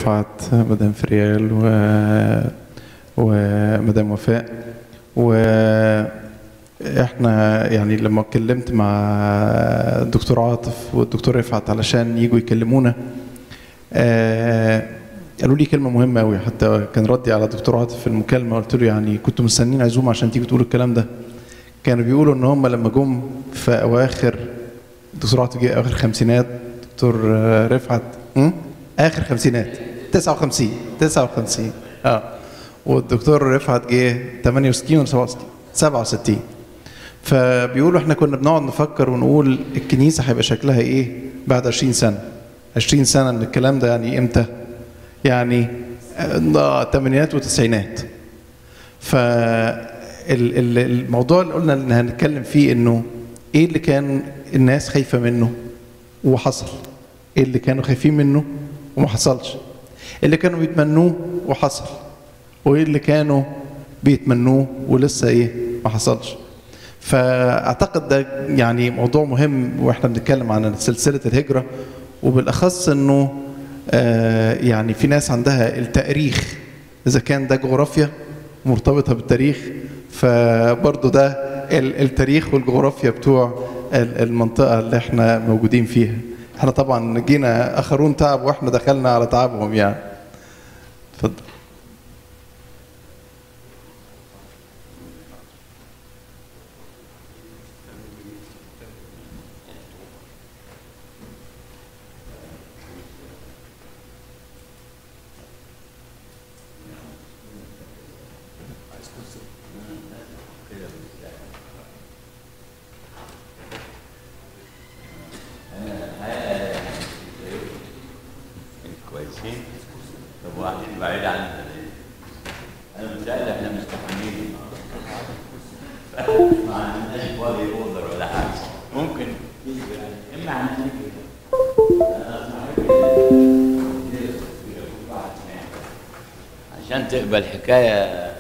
رفعت مدام فريال و ومدام وفاء واحنا يعني لما اتكلمت مع الدكتور عاطف والدكتور رفعت علشان يجوا يكلمونا آه، قالوا لي كلمه مهمه قوي حتى كان ردي على الدكتور عاطف في المكالمه قلت له يعني كنتوا مستنيين عزومه عشان تيجوا تقولوا الكلام ده كانوا بيقولوا ان هم لما جم في اواخر الدكتور عاطف جه اواخر خمسينات دكتور آه، رفعت م? اخر خمسينات 59 59 اه والدكتور رفعت جه 68 ولا 67 67 فبيقولوا احنا كنا بنقعد نفكر ونقول الكنيسه هيبقى شكلها ايه بعد 20 سنه 20 سنه ان الكلام ده يعني امتى يعني آه، الثمانينات والتسعينات فالموضوع اللي قلنا ان هنتكلم فيه انه ايه اللي كان الناس خايفه منه وحصل ايه اللي كانوا خايفين منه وما حصلش اللي كانوا بيتمنوه وحصل وايه اللي كانوا بيتمنوه ولسه ايه ما حصلش فاعتقد ده يعني موضوع مهم واحنا بنتكلم عن سلسله الهجره وبالاخص انه آه يعني في ناس عندها التاريخ اذا كان ده جغرافيا مرتبطه بالتاريخ فبرضه ده ال- التاريخ والجغرافيا بتوع ال- المنطقه اللي احنا موجودين فيها احنا طبعا جينا اخرون تعب واحنا دخلنا على تعبهم يعني اتفضل كويسين طب واحد بعيد عننا ليه؟ انا متهيألي احنا مستحملين ما عندناش بادي اوردر ولا حاجه ممكن اما عندنا كده عشان تقبل حكايه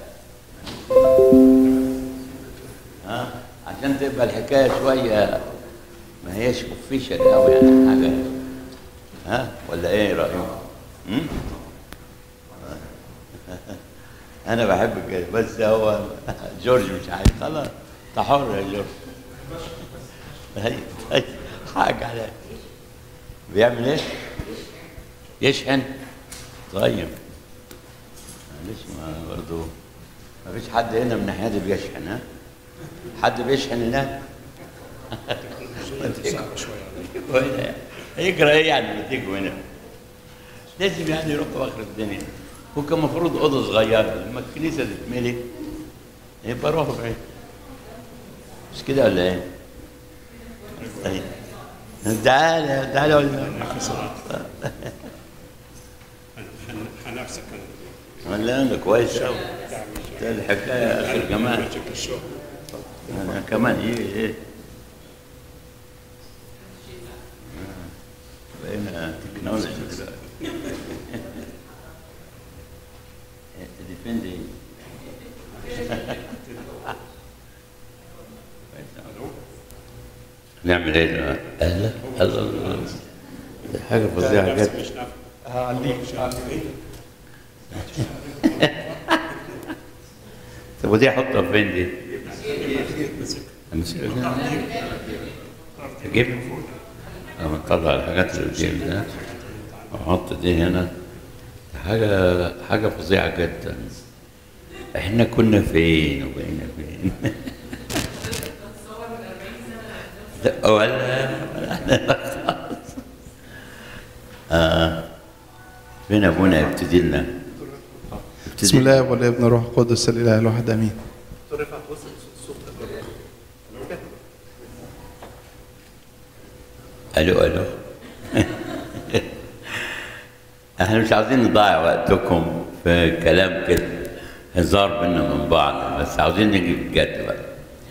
ها عشان تقبل حكايه شويه ما هيش اوفيشال قوي يعني حاجه ها ولا ايه رايكم؟ م? انا بحب كده بس هو جورج مش عايز خلاص انت حر يا جورج هي هي حاجه على بيعمل ايه؟ يشحن طيب معلش ما برضه ما فيش حد هنا من ناحيتي بيشحن ها؟ حد بيشحن هناك؟ تيجوا هنا هيجرى ايه يعني لما تيجوا هنا؟ لازم يعني يروحوا اخر الدنيا وكان المفروض اوضه صغيره لما الكنيسه تتملي يبقى روحوا بعيد مش كده ولا ايه؟ طيب تعالى تعالى ولا هنفسك ولا انا كويس قوي ده الحكايه اخر كمان انا كمان ايه ايه بقينا تكنولوجي دلوقتي ديفندي نعمل ايه دلوقتي؟ هلا هلا هلا. دي حاجه فظيعه جدا مش نافع هعليك طب ودي احطها فين دي؟ امسكها اجيب اما نطلع الحاجات اللي بتجيب ده واحط دي هنا حاجة حاجة فظيعة جدا احنا كنا فين وبقينا فين؟ لا ولا ولا آه فين ابونا يبتدي لنا؟ بسم الله والابن والروح القدس الاله الواحد امين الو الو احنا مش عاوزين نضيع وقتكم في كلام كده هزار بينا من بعض بس عاوزين نجي بجد بقى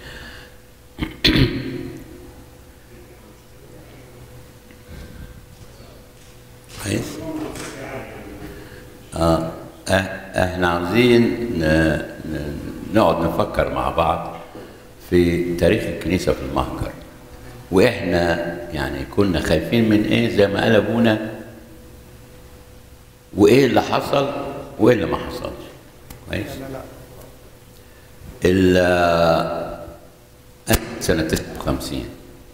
كويس اه إح- احنا عاوزين ن- ن- نقعد نفكر مع بعض في تاريخ الكنيسه في المهجر واحنا يعني كنا خايفين من ايه زي ما قال ابونا وايه اللي حصل وايه اللي ما حصلش كويس ال سنة 59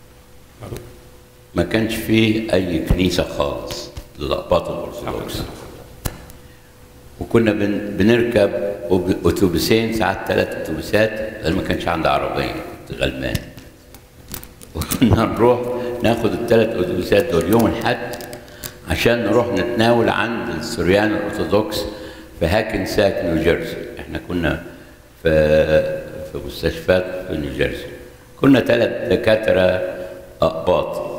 ما كانش فيه أي كنيسة خالص للأقباط الأرثوذكس وكنا بن بنركب أوب- أتوبيسين ساعات ثلاث أتوبيسات لأن ما كانش عندي عربية كنت غلبان وكنا نروح ناخد الثلاث أتوبيسات دول يوم الأحد عشان نروح نتناول عند السوريان الأرثوذكس في هاكنساك نيوجيرسي احنا كنا في في مستشفيات في نيوجيرسي كنا ثلاث دكاترة أقباط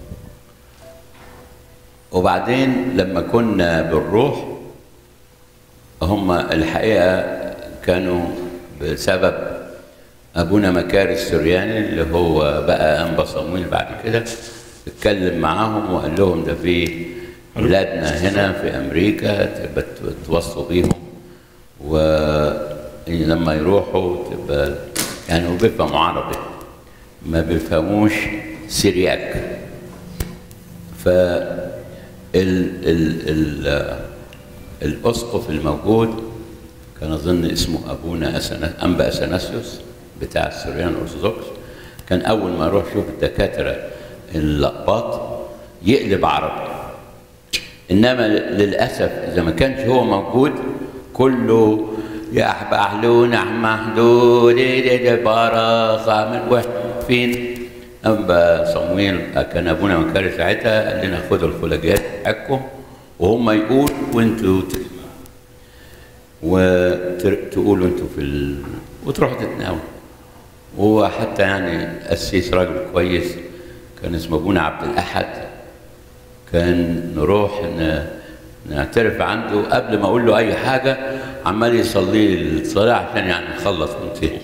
وبعدين لما كنا بنروح هم الحقيقة كانوا بسبب أبونا مكاري السرياني اللي هو بقى أنبا صمويل بعد كده اتكلم معاهم وقال لهم ده في ولادنا هنا في أمريكا تبقى تتواصلوا بيهم ولما يروحوا تبقى يعني هو بيفهموا عربي ما بيفهموش سيرياك ف ال ال ال الاسقف الموجود كان اظن اسمه ابونا أسنا انبا اثناسيوس بتاع السوريان الارثوذكس كان اول ما اروح اشوف الدكاتره اللقباط يقلب عربي انما للاسف اذا ما كانش هو موجود كله يا احبحلون احمحلون بارخ عامل واحد فين أنبا صمويل كان أبونا مكاري ساعتها قال لنا خدوا الخلاجات بتاعتكم وهم يقول وانتوا تسمعوا وتقولوا انتوا في ال... وتروحوا تتناولوا وحتى يعني قسيس راجل كويس كان اسمه ابونا عبد الاحد كان نروح ن... نعترف عنده قبل ما اقول له اي حاجه عمال يصلي لي الصلاه عشان يعني نخلص وننتهي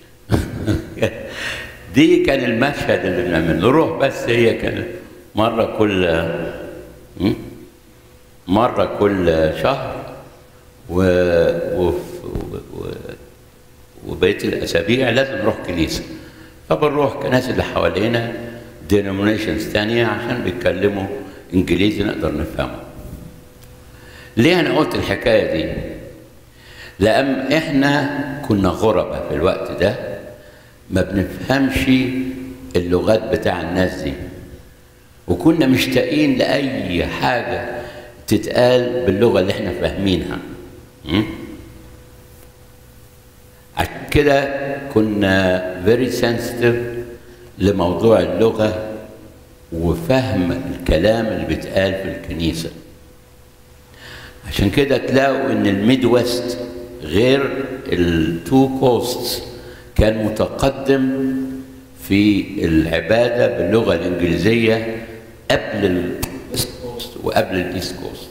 دي كان المشهد اللي بنعمله نروح بس هي كانت مرة كل م? مرة كل شهر و... و... و... وبقية الأسابيع لازم نروح كنيسة فبنروح كنائس اللي حوالينا denominations تانية عشان بيتكلموا إنجليزي نقدر نفهمه ليه أنا قلت الحكاية دي؟ لأن إحنا كنا غربة في الوقت ده ما بنفهمش اللغات بتاع الناس دي وكنا مشتاقين لأي حاجة تتقال باللغة اللي احنا فاهمينها م? عشان كده كنا very sensitive لموضوع اللغة وفهم الكلام اللي بيتقال في الكنيسة عشان كده تلاقوا ان الميد ويست غير التو كوستس كان متقدم في العبادة باللغة الإنجليزية قبل الإيست كوست وقبل الإيست كوست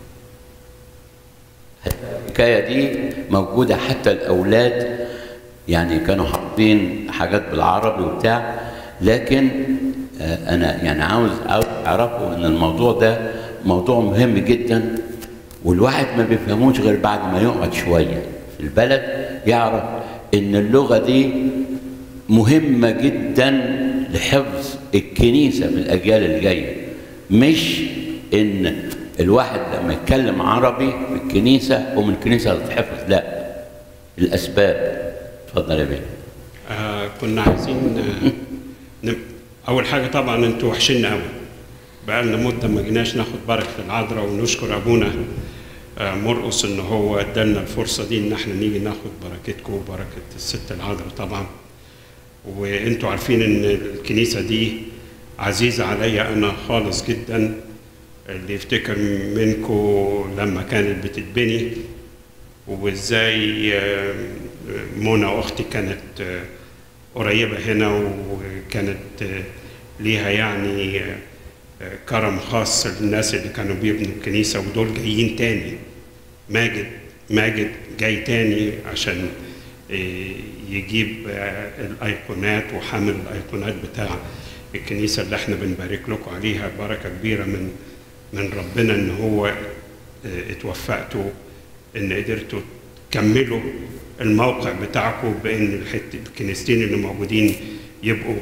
الحكاية دي موجودة حتى الأولاد يعني كانوا حاطين حاجات بالعربي وبتاع لكن آه أنا يعني عاوز عاوز أعرفوا إن الموضوع ده موضوع مهم جدا والواحد ما بيفهموش غير بعد ما يقعد شوية في البلد يعرف ان اللغه دي مهمه جدا لحفظ الكنيسه في الاجيال الجايه مش ان الواحد لما يتكلم عربي في الكنيسه ومن الكنيسه تتحفظ لا الاسباب اتفضل يا بيه آه كنا عايزين آه نم... اول حاجه طبعا انتوا وحشنا قوي بقى لنا مده ما جيناش ناخد بركه العذراء ونشكر ابونا آه مرقص ان هو ادالنا الفرصه دي ان احنا نيجي ناخد بركتكم وبركه الست العذراء طبعا وانتوا عارفين ان الكنيسه دي عزيزه عليا انا خالص جدا اللي يفتكر منكم لما كانت بتتبني وازاي آه منى اختي كانت آه قريبه هنا وكانت آه ليها يعني كرم خاص للناس اللي كانوا بيبنوا الكنيسة ودول جايين تاني ماجد ماجد جاي تاني عشان يجيب الأيقونات وحامل الأيقونات بتاع الكنيسة اللي احنا بنبارك لكم عليها بركة كبيرة من من ربنا ان هو اتوفقتوا ان قدرتوا تكملوا الموقع بتاعكم بان الحته الكنيستين اللي موجودين يبقوا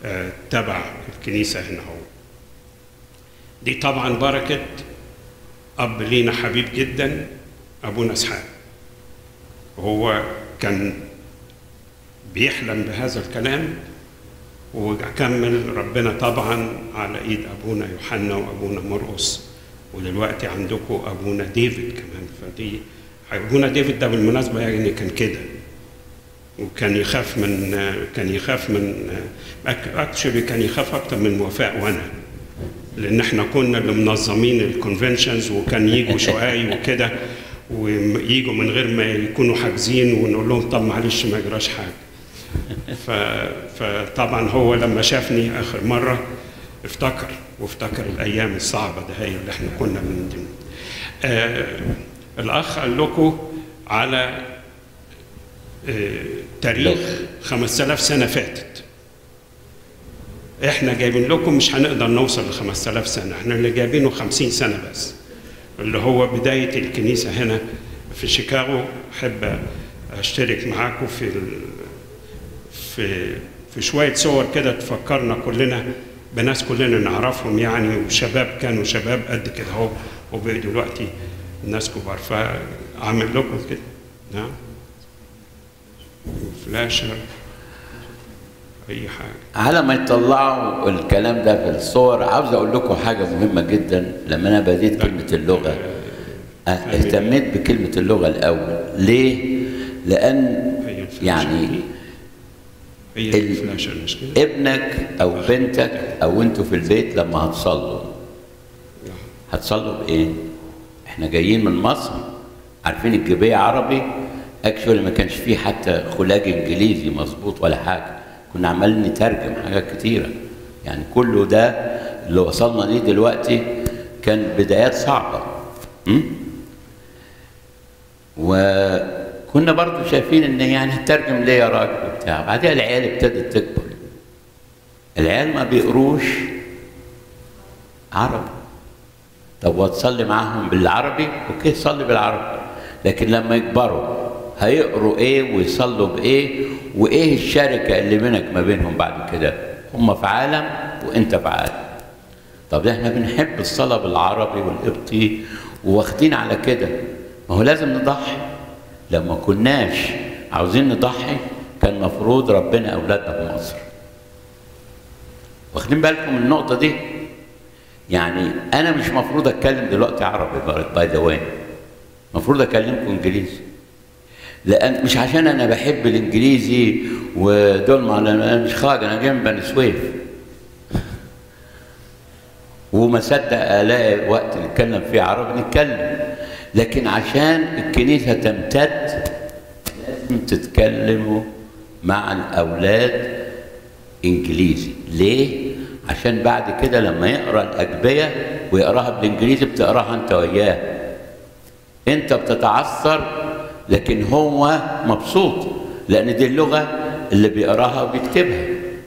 تبع الكنيسه هنا هو دي طبعا بركه اب لينا حبيب جدا ابونا اسحاق وهو كان بيحلم بهذا الكلام وكمل ربنا طبعا على ايد ابونا يوحنا وابونا مرقس ودلوقتي عندكم ابونا ديفيد كمان فدي ابونا ديفيد ده بالمناسبه يعني كان كده وكان يخاف من كان يخاف من اكشولي كان يخاف اكتر من وفاء وانا لان احنا كنا اللي منظمين الكونفنشنز وكان يجوا شقاي وكده ويجوا من غير ما يكونوا حاجزين ونقول لهم طب معلش ما يجراش حاجه ف... فطبعا هو لما شافني اخر مره افتكر وافتكر الايام الصعبه ده هي اللي احنا كنا من ضمن آه الاخ قال لكم على آه تاريخ 5000 سنه فاتت احنا جايبين لكم مش هنقدر نوصل ل 5000 سنه احنا اللي جايبينه 50 سنه بس اللي هو بدايه الكنيسه هنا في شيكاغو احب اشترك معاكم في ال... في في شويه صور كده تفكرنا كلنا بناس كلنا نعرفهم يعني وشباب كانوا شباب قد كده اهو وبقوا دلوقتي ناس كبار فاعمل لكم كده نعم فلاشر اي حاجه على ما يطلعوا الكلام ده في الصور عاوز اقول لكم حاجه مهمه جدا لما انا بديت كلمه اللغه اهتميت بكلمه اللغه الاول ليه لان هي الفلاشر يعني دي. هي ال- الفلاشر مش كده؟ ابنك او بنتك او انتوا في البيت لما هتصلوا هتصلوا بايه احنا جايين من مصر عارفين الجبيه عربي اكشولي ما كانش فيه حتى خلاج انجليزي مظبوط ولا حاجه كنا عمالين نترجم حاجات كتيره يعني كله ده اللي وصلنا ليه دلوقتي كان بدايات صعبه م? وكنا برضو شايفين ان يعني هترجم ليه يا راجل وبتاع بعدها العيال ابتدت تكبر العيال ما بيقروش عربي طب وتصلي معاهم بالعربي اوكي صلي بالعربي لكن لما يكبروا هيقروا ايه ويصلوا بايه وايه الشركه اللي بينك ما بينهم بعد كده هم في عالم وانت في عالم طب احنا بنحب الصلاه بالعربي والقبطي واخدين على كده ما هو لازم نضحي لما كناش عاوزين نضحي كان مفروض ربنا اولادنا في مصر واخدين بالكم من النقطه دي يعني انا مش مفروض اتكلم دلوقتي عربي باي ذا واي المفروض اكلمكم انجليزي لان مش عشان انا بحب الانجليزي ودول ما انا مش خارج انا جاي من بني سويف وما صدق الاقي وقت نتكلم فيه عربي نتكلم لكن عشان الكنيسه تمتد لازم تتكلموا مع الاولاد انجليزي ليه عشان بعد كده لما يقرا الاجبيه ويقراها بالانجليزي بتقراها انت وياه انت بتتعثر لكن هو مبسوط لان دي اللغه اللي بيقراها وبيكتبها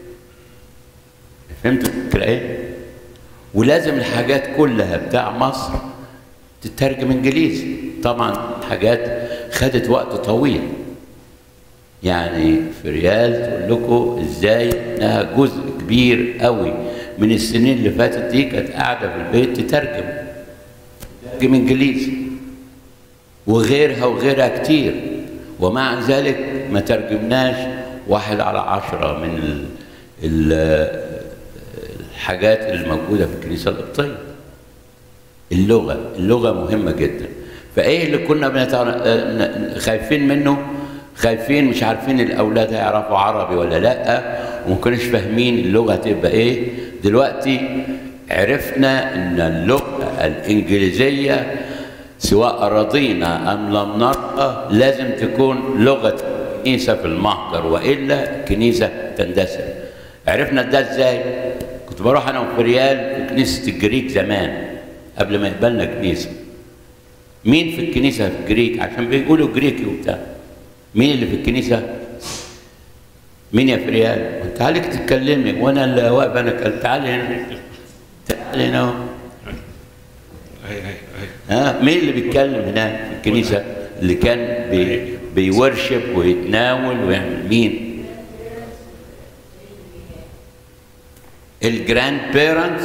فهمت الفكره ايه ولازم الحاجات كلها بتاع مصر تترجم انجليزي طبعا حاجات خدت وقت طويل يعني في ريال تقول لكم ازاي انها جزء كبير قوي من السنين اللي فاتت دي كانت قاعده في البيت تترجم تترجم انجليزي وغيرها وغيرها كتير ومع ذلك ما ترجمناش واحد على عشرة من ال ال الحاجات الموجودة في الكنيسة القبطية اللغة اللغة مهمة جدا فايه اللي كنا بنتع... خايفين منه خايفين مش عارفين الاولاد هيعرفوا عربي ولا لا وما كناش فاهمين اللغه تبقى ايه دلوقتي عرفنا ان اللغه الانجليزيه سواء رضينا ام لم نرضى لازم تكون لغه كنيسه في المهجر والا كنيسه تندثر عرفنا ده ازاي كنت بروح انا وفريال في كنيسه الجريك زمان قبل ما يقبلنا كنيسه مين في الكنيسه في الجريك عشان بيقولوا جريكي وبتاع مين اللي في الكنيسه مين يا فريال انت عليك تتكلمي وانا اللي واقف انا قلت تعالي هنا تعالي هنا اهو. هي هي هي ها مين اللي بيتكلم هناك في الكنيسه اللي كان بي بيورشب ويتناول ويعمل مين الجراند بيرنتس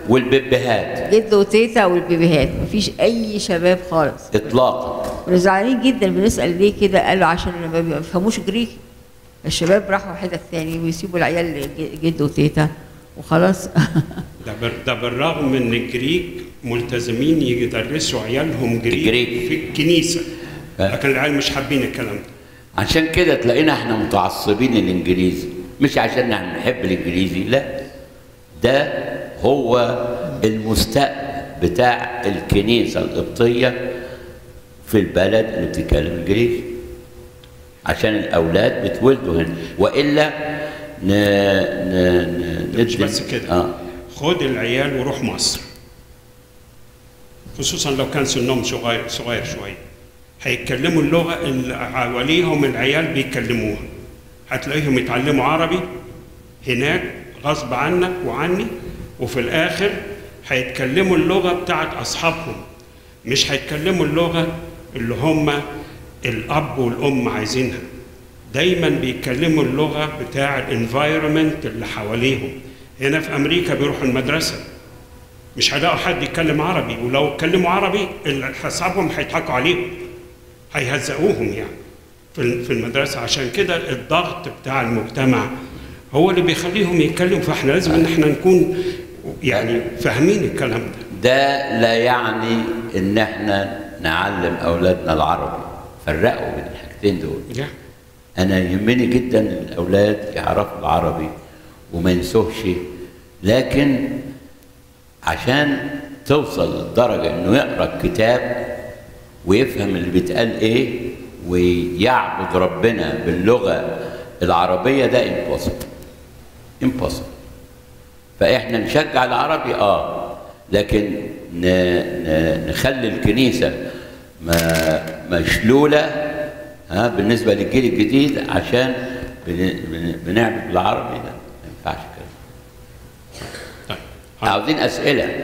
والبيبيهات جد وتيتا والبيبيهات مفيش اي شباب خالص اطلاقا كنا زعلانين جدا بنسال ليه كده قالوا عشان ما بيفهموش جريك الشباب راحوا حتت تاني ويسيبوا العيال ج- جد وتيتا وخلاص ده, بر ده بالرغم ان الجريك ملتزمين يدرسوا عيالهم جريك, جريك. في الكنيسه آه. لكن العيال مش حابين الكلام ده عشان كده تلاقينا احنا متعصبين الانجليزي مش عشان احنا بنحب الانجليزي لا ده هو المستقبل بتاع الكنيسه القبطيه في البلد اللي بتتكلم انجليزي عشان الاولاد بتولدوا هنا والا ن... ن... ن... مش بس كده اه خد العيال وروح مصر خصوصا لو كان سنهم صغير صغير شويه هيتكلموا اللغه اللي حواليهم العيال بيتكلموها هتلاقيهم يتعلموا عربي هناك غصب عنك وعني وفي الاخر هيتكلموا اللغه بتاعت اصحابهم مش هيتكلموا اللغه اللي هم الاب والام عايزينها دايما بيتكلموا اللغه بتاع الانفايرمنت اللي حواليهم هنا في امريكا بيروحوا المدرسه مش هيلاقوا حد يتكلم عربي ولو اتكلموا عربي اللي اصحابهم هيضحكوا عليهم هيهزقوهم يعني في في المدرسه عشان كده الضغط بتاع المجتمع هو اللي بيخليهم يتكلموا فاحنا لازم ان احنا نكون يعني فاهمين الكلام ده ده لا يعني ان احنا نعلم اولادنا العربي فرقوا بين الحاجتين دول yeah. انا يهمني جدا ان الاولاد يعرفوا العربي وما ينسوهش لكن عشان توصل للدرجه انه يقرا الكتاب ويفهم اللي بيتقال ايه ويعبد ربنا باللغه العربيه ده impossible impossible فاحنا نشجع العربي اه لكن ن... ن... نخلي الكنيسه ما مشلوله ها بالنسبه للجيل الجديد عشان بن... بن... بنعمل بالعربي ده ما ينفعش كده طيب عاوزين اسئله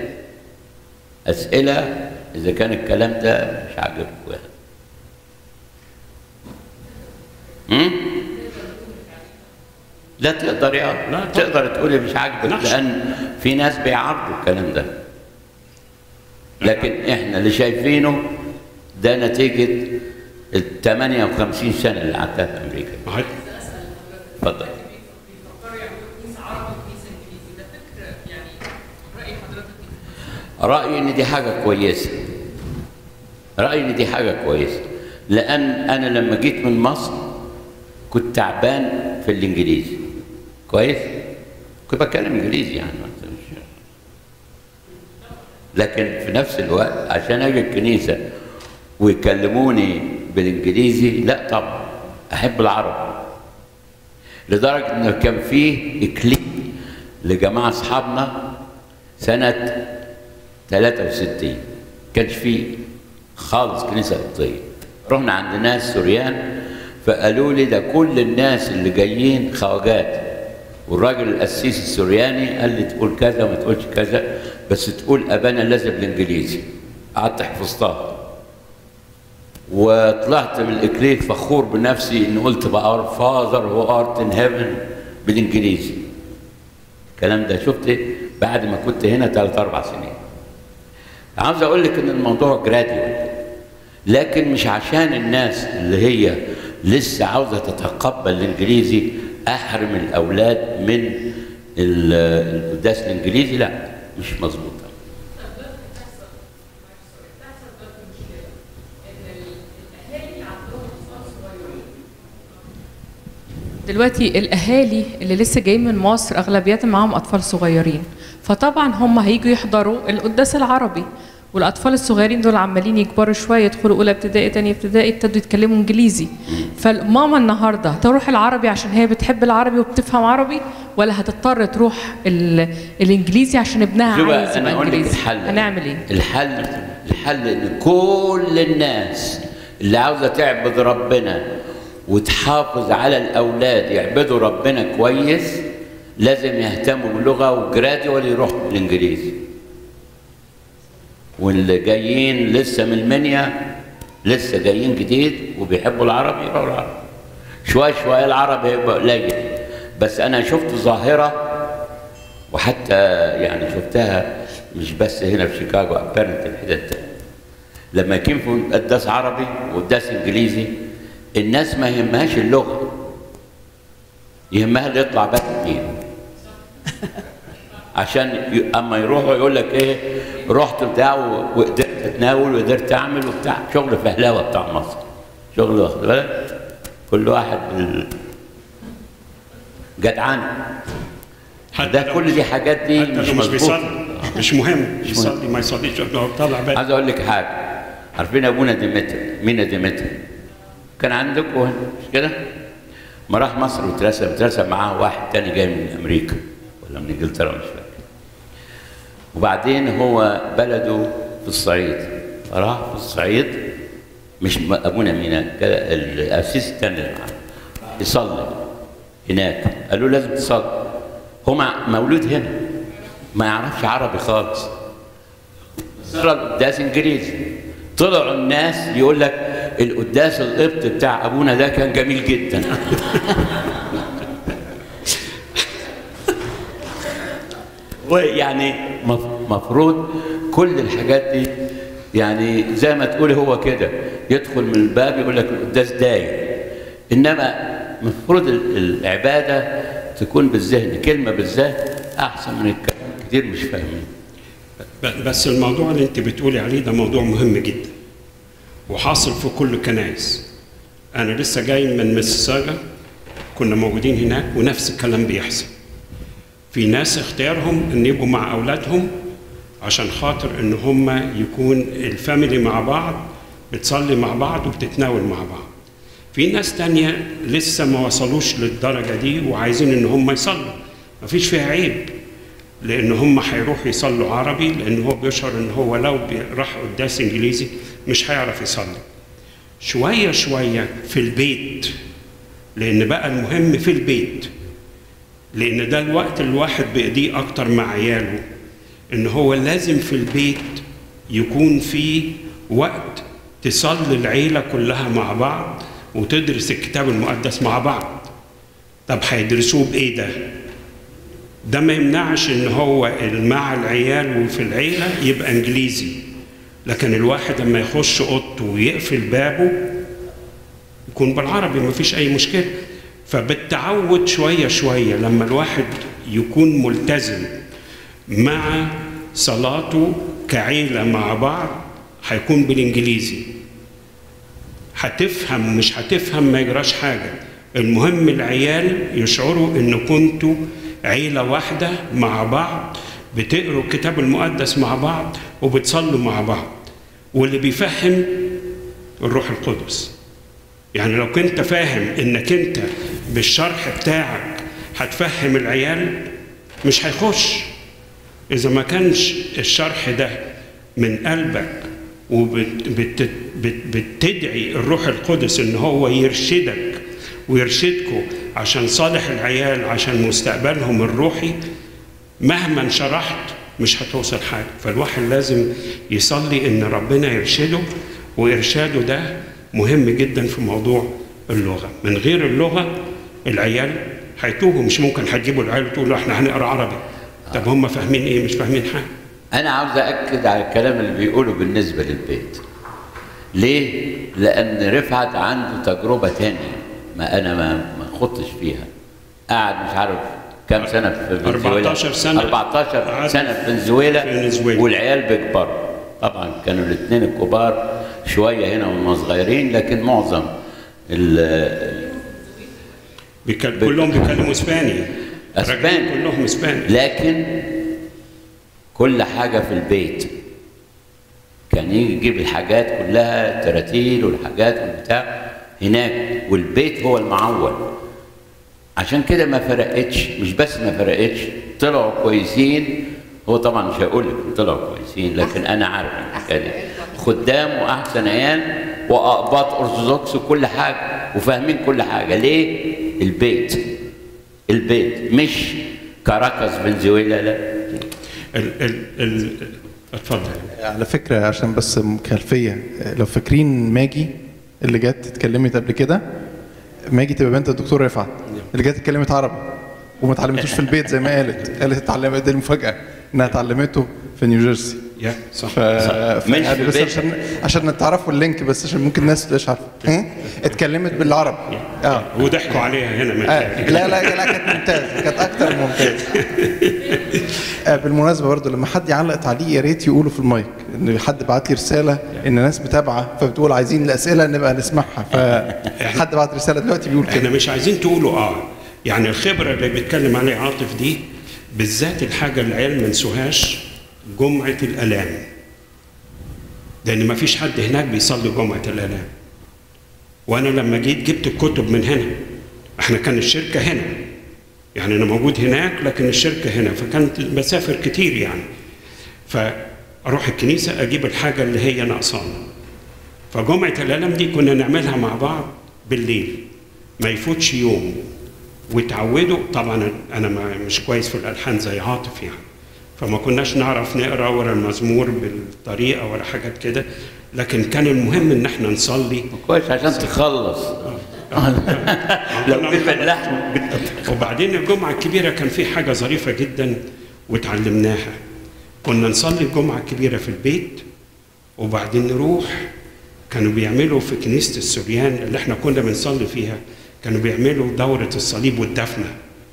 اسئله اذا كان الكلام ده مش عاجبكم يعني هم؟ لا تقدر يا لا طبعا. تقدر تقولي مش عاجبك نحش. لان في ناس بيعارضوا الكلام ده لكن احنا اللي شايفينه ده نتيجه ال 58 سنه اللي قعدتها في امريكا ما هي- اتفضل بيفكروا يعملوا كنيسه عربي وكنيسه انجليزي ده فكر يعني راي حضرتك ايه؟ رأيي إن دي حاجة كويسة رأيي إن دي حاجة كويسة لأن أنا لما جيت من مصر كنت تعبان في الإنجليزي كويس؟ كنت بتكلم إنجليزي يعني ما مش- لكن في نفس الوقت عشان أجي الكنيسة ويكلموني بالإنجليزي لا طبعا أحب العربي لدرجة إنه كان فيه إكليل لجماعة أصحابنا سنة 63 كانش فيه خالص كنيسة قبطية رحنا عند ناس سوريان فقالوا لي ده كل الناس اللي جايين خواجات والراجل القسيس السورياني قال لي تقول كذا وما تقولش كذا بس تقول ابانا الذي بالانجليزي قعدت حفظتها وطلعت من الاكليل فخور بنفسي اني قلت بقى اور فاذر هو ارت ان هيفن بالانجليزي الكلام ده شفت بعد ما كنت هنا ثلاث اربع سنين عاوز اقول لك ان الموضوع جراديوال لكن مش عشان الناس اللي هي لسه عاوزه تتقبل الانجليزي احرم الاولاد من ال- القداس الانجليزي لا مش مظبوطه دلوقتي الاهالي اللي لسه جايين من مصر اغلبيتهم معاهم اطفال صغيرين فطبعا هم هيجوا يحضروا القداس العربي والاطفال الصغيرين دول عمالين يكبروا شويه يدخلوا اولى ابتدائي تانية ابتدائي ابتدوا يتكلموا انجليزي فالماما النهارده تروح العربي عشان هي بتحب العربي وبتفهم عربي ولا هتضطر تروح ال... الانجليزي عشان ابنها شوف عايز بقى يبقى انا اقول لك انجليزي الحل هنعمل ايه الحل الحل ان كل الناس اللي عاوزه تعبد ربنا وتحافظ على الاولاد يعبدوا ربنا كويس لازم يهتموا باللغه وجراديوال يروحوا بالانجليزي واللي جايين لسه من المنيا لسه جايين جديد وبيحبوا العربي يروحوا العربي شوي شوي العربي هيبقى قليل بس انا شفت ظاهره وحتى يعني شفتها مش بس هنا في شيكاغو ابارنت الحتت التانية لما يكون في قداس عربي وقداس انجليزي الناس ما يهمهاش اللغه يهمها اللي يطلع بس مين عشان ي... اما يروحوا يقول لك ايه رحت بتاع و- وقدرت اتناول وقدرت اعمل وبتاع شغل فهلاوه بتاع مصر شغل واخد بالك كل واحد بال... جدعان ده لو- كل دي حاجات دي حتى مش لو مش مظبوطه بيصلي مش مهم يصلي ما يصليش لو طلع بقى عايز اقول لك حاجه عارفين ابونا ديمتر مين ديمتر كان عندكم هنا مش كده ما راح مصر واترسم اترسم معاه واحد تاني جاي من امريكا ولا من انجلترا مش فاكر وبعدين هو بلده في الصعيد راح في الصعيد مش م- ابونا مينا كان الاسيس التاني اللي معاه يصلي هناك قالوا لازم تصلي هو مع- مولود هنا ما يعرفش عربي خالص صار القداس انجليزي طلعوا الناس يقول لك القداس القبط بتاع ابونا ده كان جميل جدا ويعني مف- مفروض كل الحاجات دي يعني زي ما تقول هو كده يدخل من الباب يقول لك القداس داير انما المفروض ال- العباده تكون بالذهن كلمه بالذهن احسن من الكلام كتير مش فاهمين ب- بس الموضوع اللي انت بتقولي عليه ده موضوع مهم جدا وحاصل في كل الكنائس انا لسه جاي من ميسيساجا كنا موجودين هناك ونفس الكلام بيحصل في ناس اختيارهم ان يبقوا مع اولادهم عشان خاطر ان هم يكون الفاميلي مع بعض بتصلي مع بعض وبتتناول مع بعض في ناس تانية لسه ما وصلوش للدرجة دي وعايزين ان هم يصلوا مفيش فيها عيب لان هم هيروحوا يصلوا عربي لان هو بيشعر ان هو لو بي- راح قداس انجليزي مش هيعرف يصلي شويه شويه في البيت لان بقى المهم في البيت لان ده الوقت اللي الواحد بيقضيه اكتر مع عياله ان هو لازم في البيت يكون في وقت تصلي العيله كلها مع بعض وتدرس الكتاب المقدس مع بعض طب هيدرسوه بايه ده ده ما يمنعش ان هو مع العيال وفي العيله يبقى انجليزي لكن الواحد لما يخش اوضته ويقفل بابه يكون بالعربي ما فيش اي مشكله فبالتعود شويه شويه لما الواحد يكون ملتزم مع صلاته كعيله مع بعض هيكون بالانجليزي هتفهم مش هتفهم ما يجراش حاجه المهم العيال يشعروا ان كنتوا عيله واحده مع بعض بتقروا الكتاب المقدس مع بعض وبتصلوا مع بعض واللي بيفهم الروح القدس يعني لو كنت فاهم انك انت بالشرح بتاعك هتفهم العيال مش هيخش اذا ما كانش الشرح ده من قلبك وبتدعي الروح القدس ان هو يرشدك ويرشدكم عشان صالح العيال عشان مستقبلهم الروحي مهما شرحت مش هتوصل حاجه فالواحد لازم يصلي ان ربنا يرشده وارشاده ده مهم جدا في موضوع اللغه من غير اللغه العيال هيتوهوا مش ممكن هتجيبوا العيال وتقولوا احنا هنقرا عربي طب هم فاهمين ايه مش فاهمين حاجه انا عاوز اكد على الكلام اللي بيقوله بالنسبه للبيت ليه لان رفعت عنده تجربه تانية ما انا ما ما خضتش فيها قعد مش عارف كام سنه في فنزويلا 14 سنة. 14 قعد سنه في فنزويلا في فنزويلا. والعيال بيكبروا طبعا كانوا الاثنين الكبار شويه هنا وهم صغيرين لكن معظم ال- بيكل... كلهم بيتكلموا اسباني أسباني. راجعين كلهم اسباني لكن كل حاجة في البيت كان يجي يجيب الحاجات كلها تراتيل والحاجات والبتاع هناك والبيت هو المعول عشان كده ما فرقتش مش بس ما فرقتش طلعوا كويسين هو طبعا مش هقول لك طلعوا كويسين لكن انا عارف الحكايه دي خدام واحسن عيال واقباط ارثوذكس وكل حاجه وفاهمين كل حاجه ليه؟ البيت البيت مش كاراكاس فنزويلا لا ال... ال... ال... اتفضل على فكرة عشان بس خلفية لو فاكرين ماجي اللي جت اتكلمت قبل كده ماجي تبقى بنت الدكتور رفعت اللي جت اتكلمت عربي وما اتعلمتوش في البيت زي ما قالت قالت اتعلمت دي المفاجأة انها اتعلمته في نيوجيرسي يا صح ف... ف... مش يعني في بس البيت. عشان عشان تعرفوا اللينك بس عشان ممكن الناس تبقاش عارفه ها؟ اتكلمت بالعربي اه وضحكوا عليها هنا من آه، لا لا لا كانت ممتازه كانت اكتر من ممتازه آه، بالمناسبه برضو لما حد يعلق تعليق يا ريت يقوله في المايك ان حد بعت لي رساله ان ناس متابعه فبتقول عايزين الاسئله نبقى نسمعها فحد بعت رساله دلوقتي بيقول احنا كده مش عايزين تقولوا اه يعني الخبره اللي بيتكلم عليها عاطف دي بالذات الحاجه اللي العيال ما نسوهاش جمعه الالام لان ما فيش حد هناك بيصلي جمعه الالام وانا لما جيت جبت الكتب من هنا احنا كان الشركه هنا يعني انا موجود هناك لكن الشركه هنا فكانت بسافر كتير يعني فاروح الكنيسه اجيب الحاجه اللي هي ناقصانا فجمعة الألم دي كنا نعملها مع بعض بالليل ما يفوتش يوم وتعودوا طبعا أنا ما مش كويس في الألحان زي عاطف يعني فما كناش نعرف نقرا ورا المزمور بالطريقة ولا حاجات كده لكن كان المهم إن احنا نصلي كويس عشان تخلص لو في فلاح وبعدين الجمعة الكبيرة كان في حاجة ظريفة جدا وتعلمناها كنا نصلي الجمعة الكبيرة في البيت وبعدين نروح كانوا بيعملوا في كنيسة السوريان اللي احنا كنا بنصلي فيها كانوا بيعملوا دورة الصليب والدفنة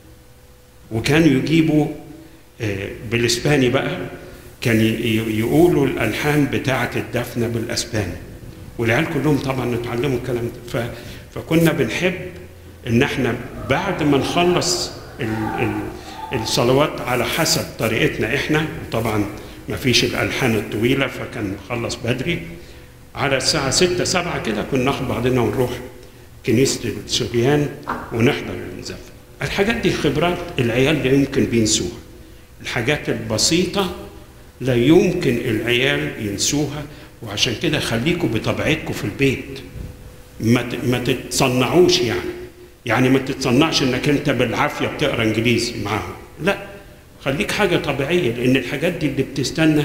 وكانوا يجيبوا آه، بالاسباني بقى كان ي- ي- يقولوا الالحان بتاعه الدفنه بالاسباني والعيال كلهم طبعا اتعلموا الكلام ده ف... فكنا بنحب ان احنا بعد ما نخلص ال... ال... الصلوات على حسب طريقتنا احنا طبعا ما فيش الالحان الطويله فكان نخلص بدري على الساعه 6 7 كده كنا ناخد بعضنا ونروح كنيسه السوريان ونحضر الزفه الحاجات دي خبرات العيال لا يمكن بينسوها الحاجات البسيطة لا يمكن العيال ينسوها وعشان كده خليكم بطبيعتكم في البيت ما ت- ما تتصنعوش يعني يعني ما تتصنعش انك انت بالعافيه بتقرا انجليزي معاهم لا خليك حاجه طبيعيه لان الحاجات دي اللي بتستنى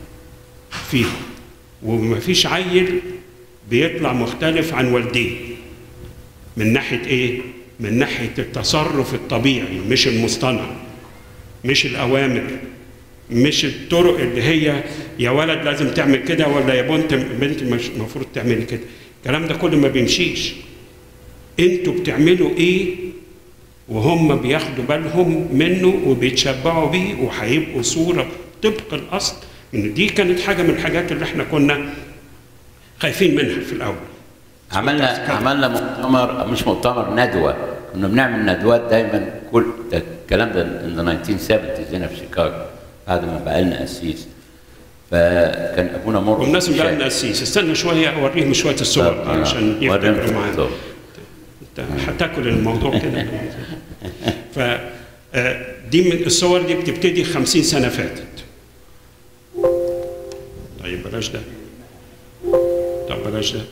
فيها ومفيش عيل بيطلع مختلف عن والديه من ناحيه ايه من ناحيه التصرف الطبيعي مش المصطنع مش الاوامر مش الطرق اللي هي يا ولد لازم تعمل كده ولا يا بنت بنت مش المفروض تعملي كده الكلام ده كله ما بيمشيش انتوا بتعملوا ايه وهم بياخدوا بالهم منه وبيتشبعوا بيه وهيبقوا صوره طبق الاصل ان دي كانت حاجه من الحاجات اللي احنا كنا خايفين منها في الاول عملنا عملنا مؤتمر مش مؤتمر ندوه كنا بنعمل ندوات دايما كل ده الكلام ده ان 1970 هنا في شيكاغو بعد ما بقى لنا قسيس فكان ابونا مرقس وبمناسبه بقى شاهد. الناس استنى شويه اوريهم شويه الصور طب، علشان آه، ورينا يفتكروا في معانا الصور. انت هتاكل الموضوع كده ف آه، دي من الصور دي بتبتدي 50 سنه فاتت طيب بلاش ده طب بلاش ده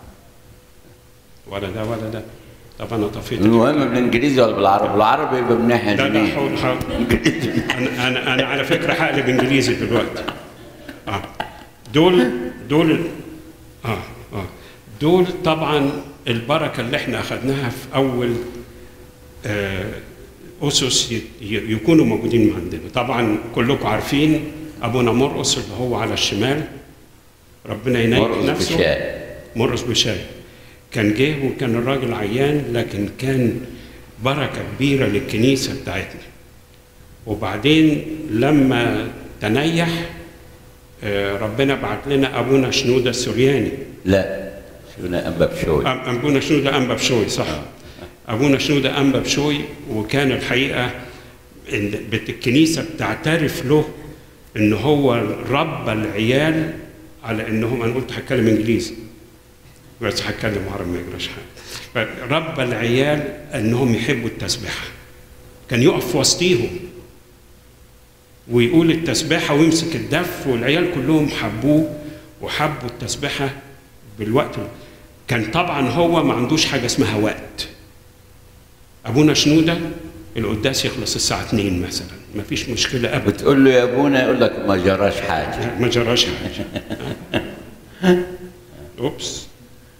ولا ده ولا ده طب انا طفيت المهم بالانجليزي ولا بالعربي؟ بالعربي يبقى من ناحيه لا لا يمين. حاول حاول انا انا انا على فكره هقلب انجليزي دلوقتي اه دول دول اه اه دول طبعا البركه اللي احنا اخذناها في اول آه اسس ي- ي- يكونوا موجودين عندنا طبعا كلكم عارفين ابونا مرقس اللي هو على الشمال ربنا ينيح مرقس نفسه بشاي. مرقس بشاي كان جه وكان الراجل عيان لكن كان بركه كبيره للكنيسه بتاعتنا وبعدين لما تنيح آه، ربنا بعت لنا ابونا شنوده السورياني لا شو انبا بشوي أم- ابونا شنوده انبا بشوي صح ابونا شنوده انبا بشوي وكان الحقيقه إن بت- الكنيسه بتعترف له ان هو ربى العيال على انهم انا قلت هتكلم انجليزي بس هتكلم عربي ما يجراش حاجه فربى العيال انهم يحبوا التسبيحه كان يقف في وسطيهم ويقول التسبيحه ويمسك الدف والعيال كلهم حبوه وحبوا التسبيحه بالوقت كان طبعا هو ما عندوش حاجه اسمها وقت ابونا شنوده القداس يخلص الساعه 2 مثلا ما فيش مشكله ابدا بتقول له يا ابونا يقول لك ما جراش حاجه ما جراش حاجه اوبس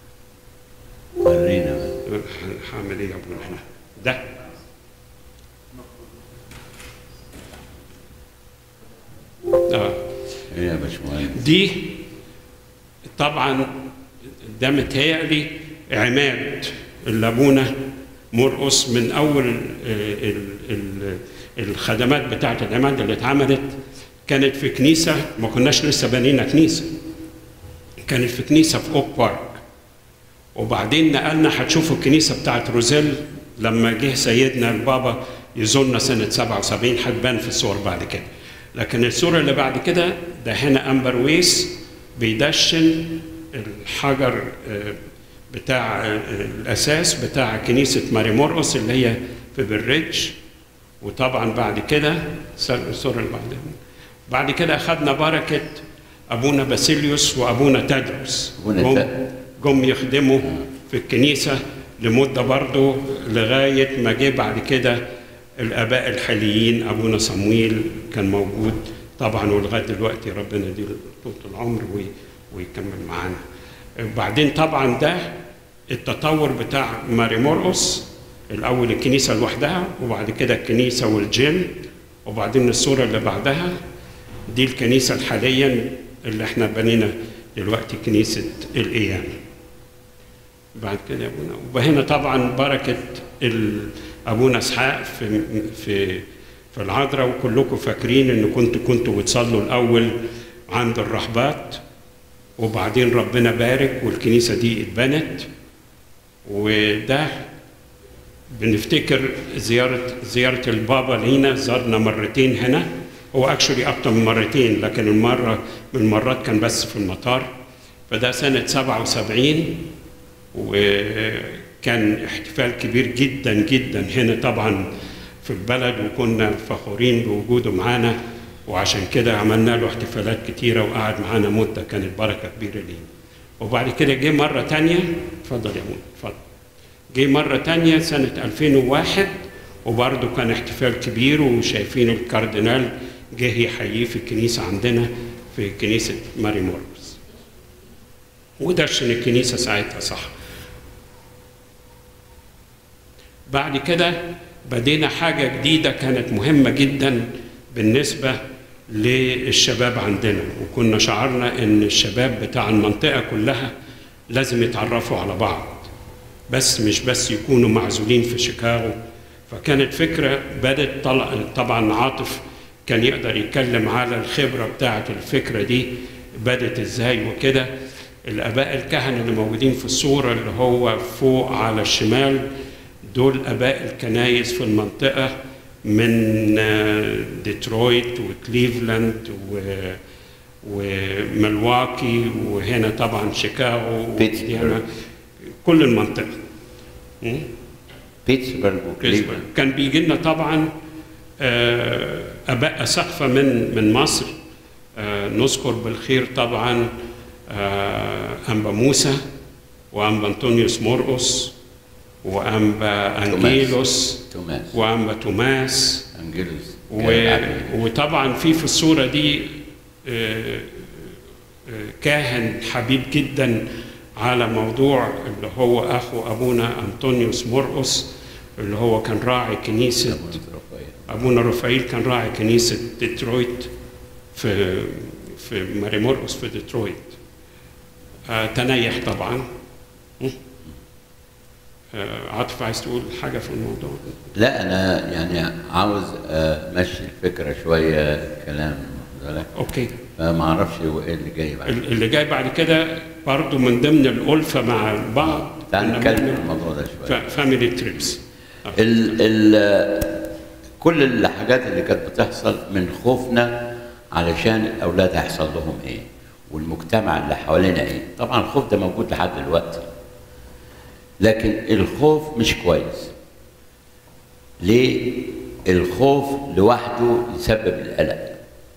ورينا بقى. هعمل ايه يا ابونا احنا ده اه ايه يا باشمهندس دي طبعا ده متهيألي عماد اللي ابونا مرقص من اول ال- ال- الخدمات بتاعه العماد اللي اتعملت كانت في كنيسه ما كناش لسه بنينا كنيسه كانت في كنيسه في اوك بارك وبعدين نقلنا هتشوفوا الكنيسه بتاعت روزيل لما جه سيدنا البابا يزورنا سنه 77 هتبان في الصور بعد كده لكن الصوره اللي بعد كده ده هنا امبر ويس بيدشن الحجر آه، بتاع آه، الاساس بتاع كنيسه ماري مرقس اللي هي في بالريدج وطبعا بعد كده الصوره اللي بعدها بعد كده اخذنا بركه ابونا باسيليوس وابونا تدرس أبونا جم- تدرس. جم يخدموا في الكنيسة لمدة برضه لغاية ما جه بعد كده الآباء الحاليين أبونا صمويل كان موجود طبعا ولغاية دلوقتي ربنا يديله طول العمر وي- ويكمل معانا وبعدين طبعا ده التطور بتاع ماري مرقس الأول الكنيسة لوحدها وبعد كده الكنيسة والجيم وبعدين الصورة اللي بعدها دي الكنيسة الحاليا اللي احنا بنينا دلوقتي كنيسة القيامة بعد كده يا ابونا وهنا طبعا بركة ال- ابونا اسحاق في في في العذراء وكلكم فاكرين ان كنتوا كنتوا بتصلوا الاول عند الرهبات وبعدين ربنا بارك والكنيسة دي اتبنت وده بنفتكر زيارة زيارة البابا لينا زارنا مرتين هنا هو اكشولي اكتر من مرتين لكن المرة من المرات كان بس في المطار فده سنة 77 وكان احتفال كبير جدا جدا هنا طبعا في البلد وكنا فخورين بوجوده معانا وعشان كده عملنا له احتفالات كتيرة وقعد معانا مدة كانت بركة كبيرة ليه وبعد كده جه مرة تانية اتفضل يا مون اتفضل جه مرة تانية سنة 2001 وبرضه كان احتفال كبير وشايفين الكاردينال جه يحييه في الكنيسة عندنا في كنيسة ماري موربس ودشن الكنيسة ساعتها صح بعد كده بدينا حاجة جديدة كانت مهمة جدا بالنسبة للشباب عندنا وكنا شعرنا ان الشباب بتاع المنطقة كلها لازم يتعرفوا على بعض بس مش بس يكونوا معزولين في شيكاغو فكانت فكرة بدت طلع طبعا عاطف كان يقدر يتكلم على الخبرة بتاعة الفكرة دي بدت ازاي وكده الآباء الكهنة اللي موجودين في الصورة اللي هو فوق على الشمال دول آباء الكنايس في المنطقة من آه، ديترويت وكليفلاند و وملواكي وهنا طبعا شيكاغو بيتسبرغ. وإنديانا، كل المنطقة م? بيتسبرغ وكليفلاند كان بيجي لنا طبعا آه، اباء اسقفه من من مصر آه، نذكر بالخير طبعا آه، انبا موسى وانبا انطونيوس مرقس وانبا انجيلوس توماس وانبا توماس انجيلوس و... وطبعا في في الصوره دي آه، آه، كاهن حبيب جدا على موضوع اللي هو اخو ابونا انطونيوس مرقس اللي هو كان راعي كنيسه ابونا رفائيل كان راعي كنيسه ديترويت في في ماري مرقس في ديترويت آه تنيح طبعا م? آه عاطف عايز تقول حاجه في الموضوع لا انا يعني عاوز امشي الفكره شويه كلام واخد بالك اوكي فما اعرفش هو ايه اللي جاي بعد ال- اللي جاي بعد كده برضو من ضمن الألفة مع بعض تعال نتكلم في الموضوع ده شويه فاميلي تريبس ال ال كل الحاجات اللي كانت بتحصل من خوفنا علشان الاولاد هيحصل لهم ايه والمجتمع اللي حوالينا ايه طبعا الخوف ده موجود لحد دلوقتي لكن الخوف مش كويس ليه الخوف لوحده يسبب القلق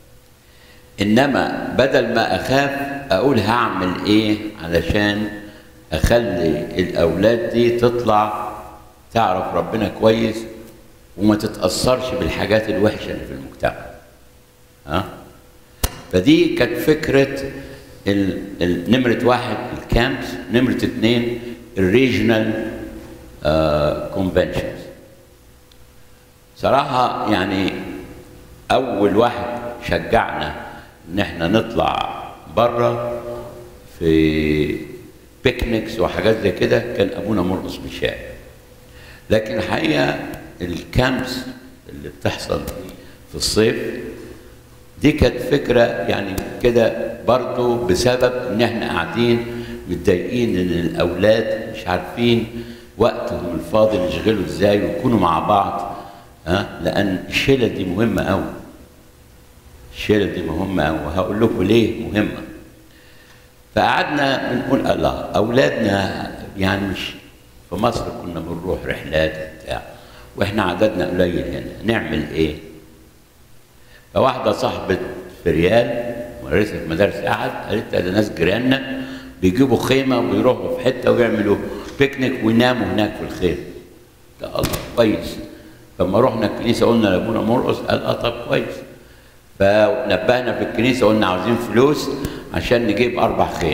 انما بدل ما اخاف اقول هعمل ايه علشان اخلي الاولاد دي تطلع تعرف ربنا كويس وما تتاثرش بالحاجات الوحشه اللي في المجتمع ها فدي كانت فكره ال- ال- نمره واحد الكامبس نمره اثنين الريجنال كونفنشنز صراحه يعني اول واحد شجعنا ان احنا نطلع بره في بيكنيكس وحاجات زي كده كان ابونا مرقص مشاء لكن الحقيقه الكامبس اللي بتحصل في الصيف دي كانت فكره يعني كده برضو بسبب ان احنا قاعدين متضايقين ان الاولاد مش عارفين وقتهم الفاضي يشغلوا ازاي ويكونوا مع بعض ها لان الشيله دي مهمه قوي الشيله دي مهمه قوي وهقول لكم ليه مهمه فقعدنا بنقول الله اولادنا يعني مش في مصر كنا بنروح رحلات بتاع واحنا عددنا قليل هنا نعمل ايه؟ فواحده صاحبه في ريال مدرسه في مدارس احد قالت لها ده ناس جيراننا بيجيبوا خيمه ويروحوا في حته ويعملوا بيكنيك ويناموا هناك في الخيمه ده الله كويس فلما رحنا الكنيسه قلنا لابونا مرقص قال اه طب كويس فنبهنا في الكنيسه قلنا عاوزين فلوس عشان نجيب اربع خيم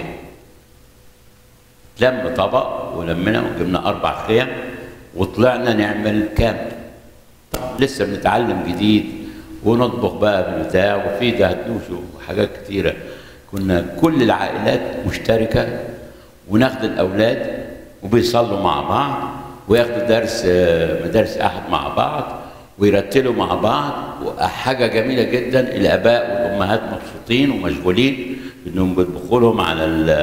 لم طبق ولمنا وجبنا اربع خيم وطلعنا نعمل كامب طب لسه بنتعلم جديد ونطبخ بقى بالبتاع وفي دهنوش وحاجات كتيره كنا كل العائلات مشتركه وناخد الاولاد وبيصلوا مع بعض وياخدوا درس آه، مدارس احد مع بعض ويرتلوا مع بعض وحاجه جميله جدا الاباء والامهات مبسوطين ومشغولين انهم بيطبخوا لهم على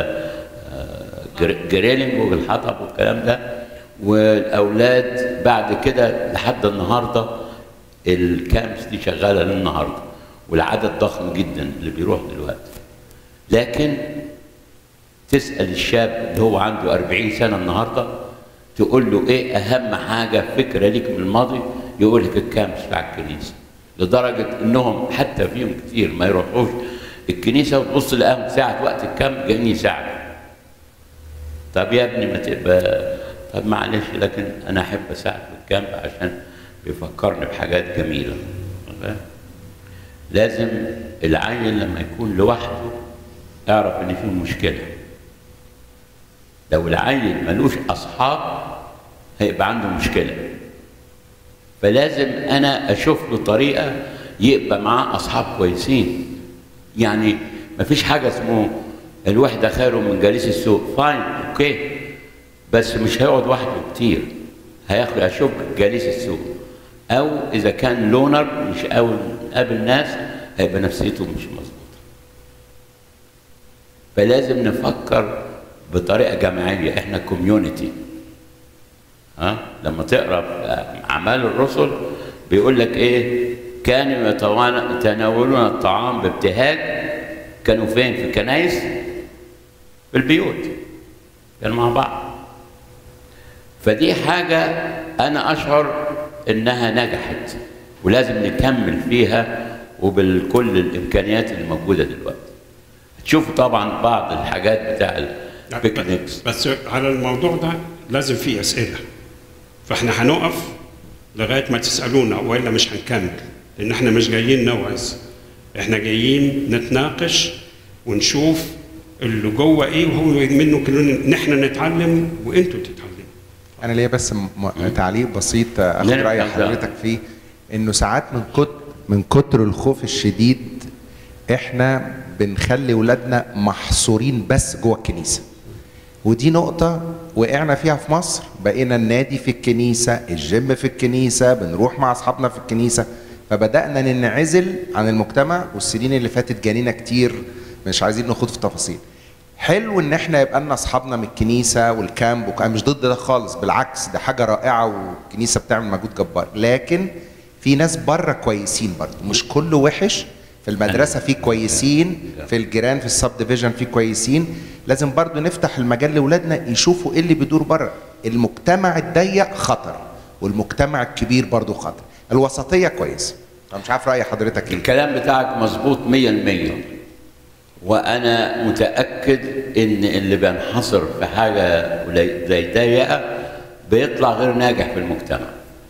الجريلنج والحطب والكلام ده والاولاد بعد كده لحد النهارده الكامبس دي شغاله للنهارده والعدد ضخم جدا اللي بيروح دلوقتي لكن تسال الشاب اللي هو عنده 40 سنه النهارده تقول له ايه اهم حاجه فكره ليك من الماضي يقول لك الكامبس بتاع الكنيسه لدرجه انهم حتى فيهم كتير ما يروحوش الكنيسه وتبص تلاقيهم ساعه وقت الكامب جايين يساعدوا طب يا ابني ما تبقى طب معلش لكن انا احب اساعد في الكامب عشان بيفكرني بحاجات جميله واخد لازم العيل لما يكون لوحده اعرف ان فيه مشكله لو العيل ملوش اصحاب هيبقى عنده مشكله فلازم انا اشوف له طريقه يبقى معاه اصحاب كويسين يعني مفيش حاجه اسمه الوحده خير من جليس السوق فاين اوكي بس مش هيقعد وحده كتير هياخد اشوف جليس السوق او اذا كان لونر مش قابل قابل ناس هيبقى نفسيته مش مظبوطه فلازم نفكر بطريقه جماعيه احنا كوميونتي ها لما تقرا في اعمال الرسل بيقول لك ايه كانوا يتوانا- يتناولون الطعام بابتهاج كانوا فين في كنايس في البيوت كانوا مع بعض فدي حاجة أنا أشعر إنها نجحت ولازم نكمل فيها وبكل الإمكانيات اللي موجودة دلوقتي تشوفوا طبعا بعض الحاجات بتاع البيكنيكس بس على الموضوع ده لازم في اسئله فاحنا هنقف لغايه ما تسالونا والا مش هنكمل لان احنا مش جايين نوعظ احنا جايين نتناقش ونشوف اللي جوه ايه وهو منه كلنا ان احنا نتعلم وانتوا تتعلموا انا ليا بس م- م- تعليق بسيط اخد نرجع راي ده. حضرتك فيه انه ساعات من كتر من كتر الخوف الشديد احنا بنخلي ولادنا محصورين بس جوه الكنيسه ودي نقطة وقعنا فيها في مصر بقينا النادي في الكنيسة الجيم في الكنيسة بنروح مع أصحابنا في الكنيسة فبدأنا ننعزل عن المجتمع والسنين اللي فاتت جانينا كتير مش عايزين نخوض في تفاصيل حلو ان احنا يبقى لنا اصحابنا من الكنيسه والكامب وكان مش ضد ده خالص بالعكس ده حاجه رائعه والكنيسه بتعمل مجهود جبار لكن في ناس بره كويسين برضه مش كله وحش في المدرسه في كويسين في الجيران في السب ديفيجن في كويسين لازم برضه نفتح المجال لاولادنا يشوفوا ايه اللي بيدور بره المجتمع الضيق خطر والمجتمع الكبير برضه خطر الوسطيه كويسه انا مش عارف راي حضرتك ايه الكلام بتاعك مظبوط مية المية وأنا متأكد إن اللي بينحصر في حاجة قليل- زي ضيقة بيطلع غير ناجح في المجتمع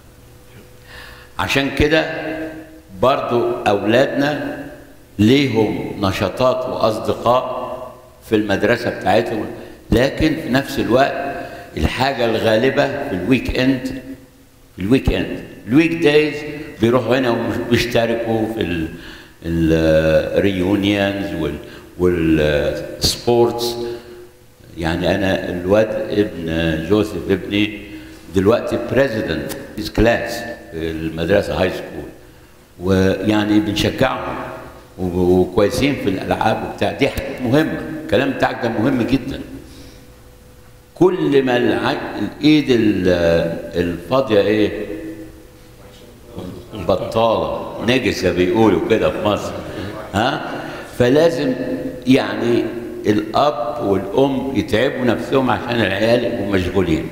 عشان كده برضو أولادنا ليهم نشاطات وأصدقاء في المدرسة بتاعتهم لكن في نفس الوقت الحاجة الغالبة في الويك اند في الويك اند الويك دايز بيروحوا هنا وبيشتركوا في الريونيونز وال والسبورتس يعني انا الواد ابن جوزيف ابني دلوقتي بريزيدنت هيز كلاس في المدرسه هاي سكول ويعني بنشجعهم و- وكويسين في الالعاب وبتاع دي حاجات مهمه الكلام بتاعك ده مهم جدا كل ما الع... الايد ال- الفاضيه ايه بطاله نجسه بيقولوا كده في مصر ها فلازم يعني الاب والام يتعبوا نفسهم عشان العيال يبقوا مشغولين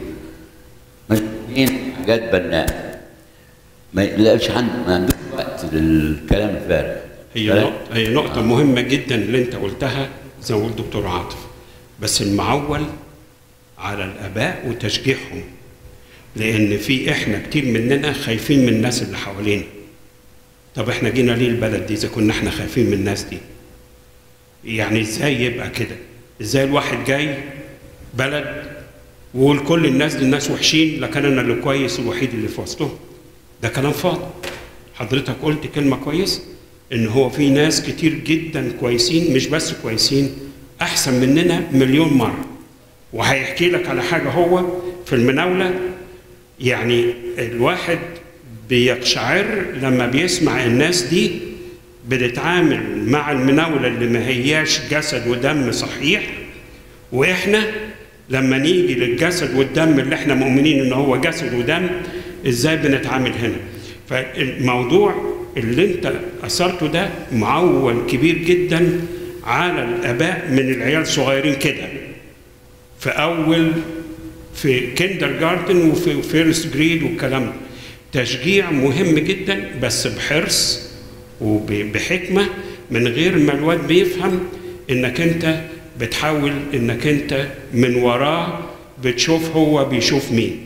مشغولين حاجات بناءه ما يلاقيش عنده ما عندوش وقت للكلام الفارغ هي كلام- نقطة هي نقطة مهمة جدا اللي أنت قلتها زي ما قلت دكتور عاطف بس المعول على الآباء وتشجيعهم لأن في إحنا كتير مننا خايفين من الناس اللي حوالينا طب إحنا جينا ليه البلد دي إذا كنا إحنا خايفين من الناس دي يعني إزاي يبقى كده إزاي الواحد جاي بلد ويقول كل الناس دي الناس وحشين لكن أنا اللي كويس الوحيد اللي في وسطهم ده كلام فاضي حضرتك قلت كلمة كويسة إن هو في ناس كتير جدا كويسين مش بس كويسين أحسن مننا مليون مرة وهيحكي لك على حاجة هو في المناولة يعني الواحد بيقشعر لما بيسمع الناس دي بتتعامل مع المناولة اللي ما هياش جسد ودم صحيح واحنا لما نيجي للجسد والدم اللي احنا مؤمنين ان هو جسد ودم ازاي بنتعامل هنا فالموضوع اللي انت اثرته ده معول كبير جدا على الاباء من العيال صغيرين كده في اول في كيندر جاردن وفي فيرست جريد والكلام ده تشجيع مهم جدا بس بحرص وبحكمه من غير ما الواد بيفهم انك انت بتحاول انك انت من وراه بتشوف هو بيشوف مين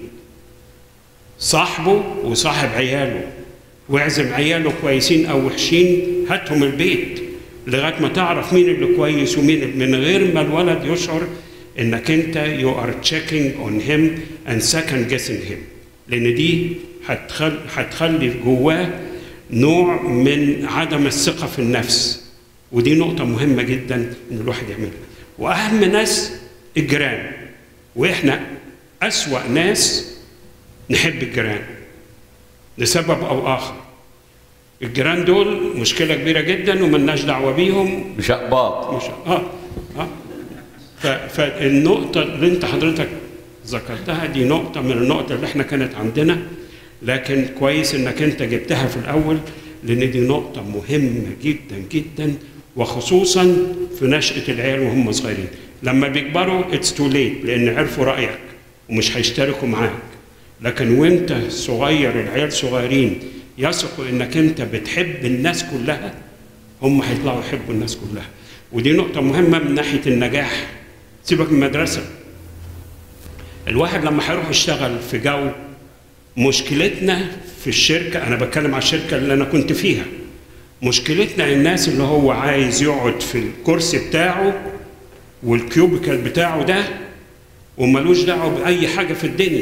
صاحبه وصاحب عياله واعزم عياله كويسين او وحشين هاتهم البيت لغايه ما تعرف مين اللي كويس ومين اللي- من غير ما الولد يشعر انك انت you are checking on him and second guessing him لان دي هتخل... هتخلي جواه نوع من عدم الثقه في النفس ودي نقطه مهمه جدا ان الواحد يعملها واهم ناس الجيران واحنا اسوا ناس نحب الجيران لسبب او اخر الجيران دول مشكله كبيره جدا وملناش دعوه بيهم مش اقباط مش اه اه ف- فالنقطة اللي أنت حضرتك ذكرتها دي نقطة من النقط اللي احنا كانت عندنا لكن كويس إنك أنت جبتها في الأول لأن دي نقطة مهمة جدا جدا وخصوصا في نشأة العيال وهم صغيرين لما بيكبروا اتس تو ليت لأن عرفوا رأيك ومش هيشتركوا معاك لكن وانت صغير العيال صغيرين يثقوا انك انت بتحب الناس كلها هم هيطلعوا يحبوا الناس كلها ودي نقطة مهمة من ناحية النجاح سيبك من المدرسة الواحد لما هيروح يشتغل في جو مشكلتنا في الشركة أنا بتكلم على الشركة اللي أنا كنت فيها مشكلتنا الناس اللي هو عايز يقعد في الكرسي بتاعه والكيوبيكال بتاعه ده وملوش دعوة بأي حاجة في الدنيا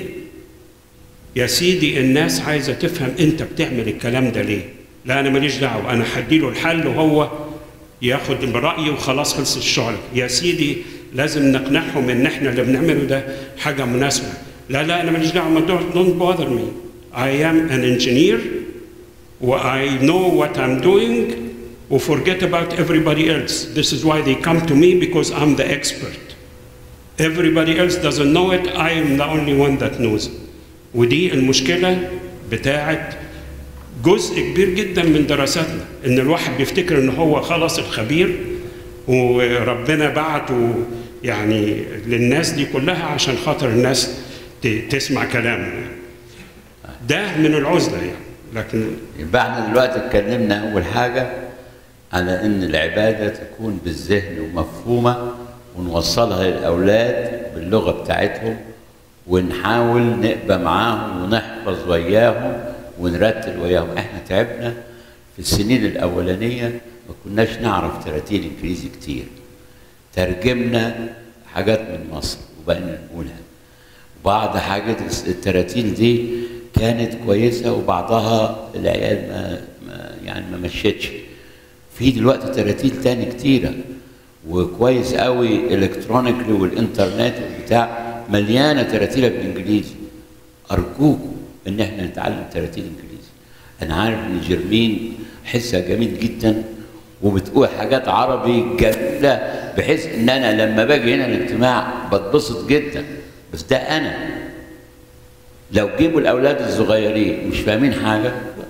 يا سيدي الناس عايزة تفهم أنت بتعمل الكلام ده ليه لا أنا ماليش دعوة أنا هديله الحل وهو ياخد برأيي وخلاص خلص الشغل يا سيدي لازم نقنعهم ان احنا اللي بنعمله ده حاجه مناسبه لا لا انا ماليش دعوه don't, don't bother me I am an engineer و I know what I'm doing و forget about everybody else this is why they come to me because I'm the expert everybody else doesn't know it I am the only one that knows it ودي المشكله بتاعت جزء كبير جدا من دراساتنا ان الواحد بيفتكر ان هو خلاص الخبير وربنا بعته يعني للناس دي كلها عشان خاطر الناس ت- تسمع كلامه ده من العزله يعني لكن يبقى احنا دلوقتي اتكلمنا اول حاجه على ان العباده تكون بالذهن ومفهومه ونوصلها للاولاد باللغه بتاعتهم ونحاول نبقى معاهم ونحفظ وياهم ونرتل وياهم احنا تعبنا في السنين الاولانيه ما كناش نعرف تراتيل انجليزي كتير ترجمنا حاجات من مصر وبقينا نقولها بعض حاجات التراتيل دي كانت كويسه وبعضها العيال ما, ما يعني ما مشيتش في دلوقتي تراتيل تاني كتيره وكويس قوي الكترونيكلي والانترنت والبتاع مليانه تراتيل بالانجليزي ارجوكم ان احنا نتعلم تراتيل انجليزي انا عارف ان جيرمين حسها جميل جدا وبتقول حاجات عربي جميله بحيث ان انا لما باجي هنا الاجتماع بتبسط جدا بس ده انا لو جيبوا الاولاد الصغيرين مش فاهمين حاجه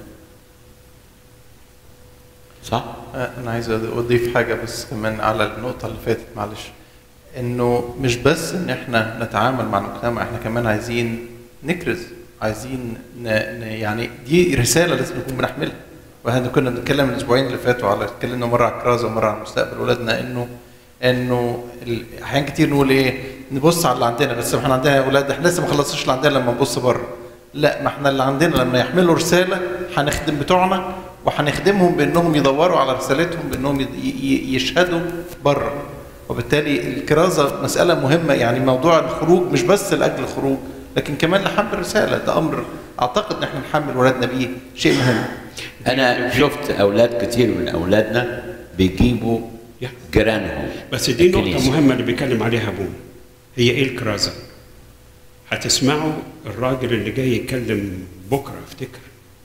صح انا عايز اضيف حاجه بس كمان على النقطه اللي فاتت معلش انه مش بس ان احنا نتعامل مع المجتمع احنا كمان عايزين نكرز عايزين ن... ن... يعني دي رساله لازم نكون بنحملها واحنا كنا بنتكلم الاسبوعين اللي فاتوا على اتكلمنا مره على الكرازه ومره على مستقبل اولادنا انه انه ال- احيانا كتير نقول ايه نبص على اللي عندنا بس ما احنا عندنا اولاد احنا لسه ما خلصناش اللي عندنا لما نبص بره لا ما احنا اللي عندنا لما يحملوا رساله هنخدم بتوعنا وهنخدمهم بانهم يدوروا على رسالتهم بانهم ي- ي- يشهدوا بره وبالتالي الكرازه مساله مهمه يعني موضوع الخروج مش بس لاجل الخروج لكن كمان لحمل الرساله ده امر اعتقد ان احنا نحمل ولادنا بيه شيء مهم انا شفت اولاد كتير من اولادنا بيجيبوا يا. جيرانهم بس دي نقطة الكنيسة. مهمة اللي بيتكلم عليها ابونا هي ايه الكرازة؟ هتسمعوا الراجل اللي جاي يتكلم بكرة افتكر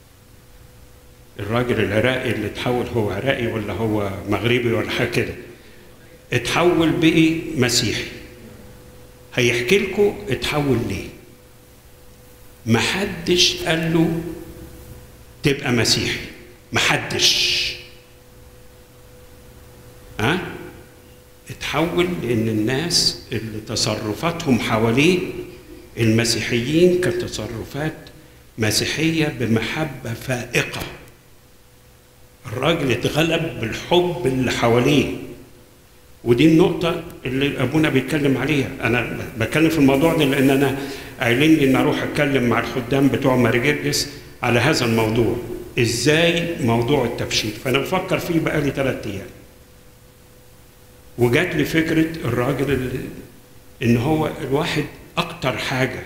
الراجل العراقي اللي اتحول هو عراقي ولا هو مغربي ولا حاجة كده اتحول بقي مسيحي هيحكي لكم اتحول ليه محدش قال له تبقى مسيحي محدش ها اتحول لان الناس اللي تصرفاتهم حواليه المسيحيين كانت تصرفات مسيحيه بمحبه فائقه الراجل اتغلب بالحب اللي حواليه ودي النقطة اللي أبونا بيتكلم عليها، أنا بتكلم في الموضوع ده لأن أنا قايلين لي إن أروح أتكلم مع الخدام بتوع ماريجرجس على هذا الموضوع، إزاي موضوع التبشير، فأنا بفكر فيه بقالي ثلاث أيام. وجات لي فكرة الراجل اللي إن هو الواحد أكتر حاجة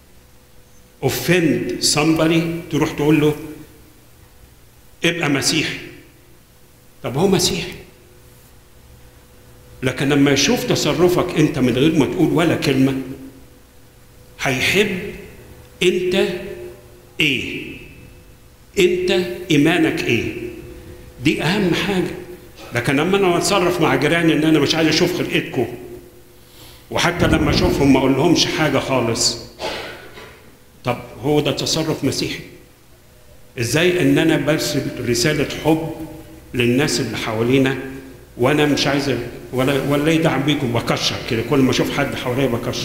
offend somebody تروح تقول له ابقى مسيحي. طب هو مسيحي. لكن لما يشوف تصرفك انت من غير ما تقول ولا كلمه هيحب انت ايه انت ايمانك ايه دي اهم حاجه لكن لما انا اتصرف مع جيراني ان انا مش عايز اشوف خلقتكم وحتى لما اشوفهم ما اقول لهمش حاجه خالص طب هو ده تصرف مسيحي ازاي ان انا برسل رساله حب للناس اللي حوالينا وانا مش عايز ولا ولا يدعم بيكم بكشر كده كل ما اشوف حد حواليا بكشر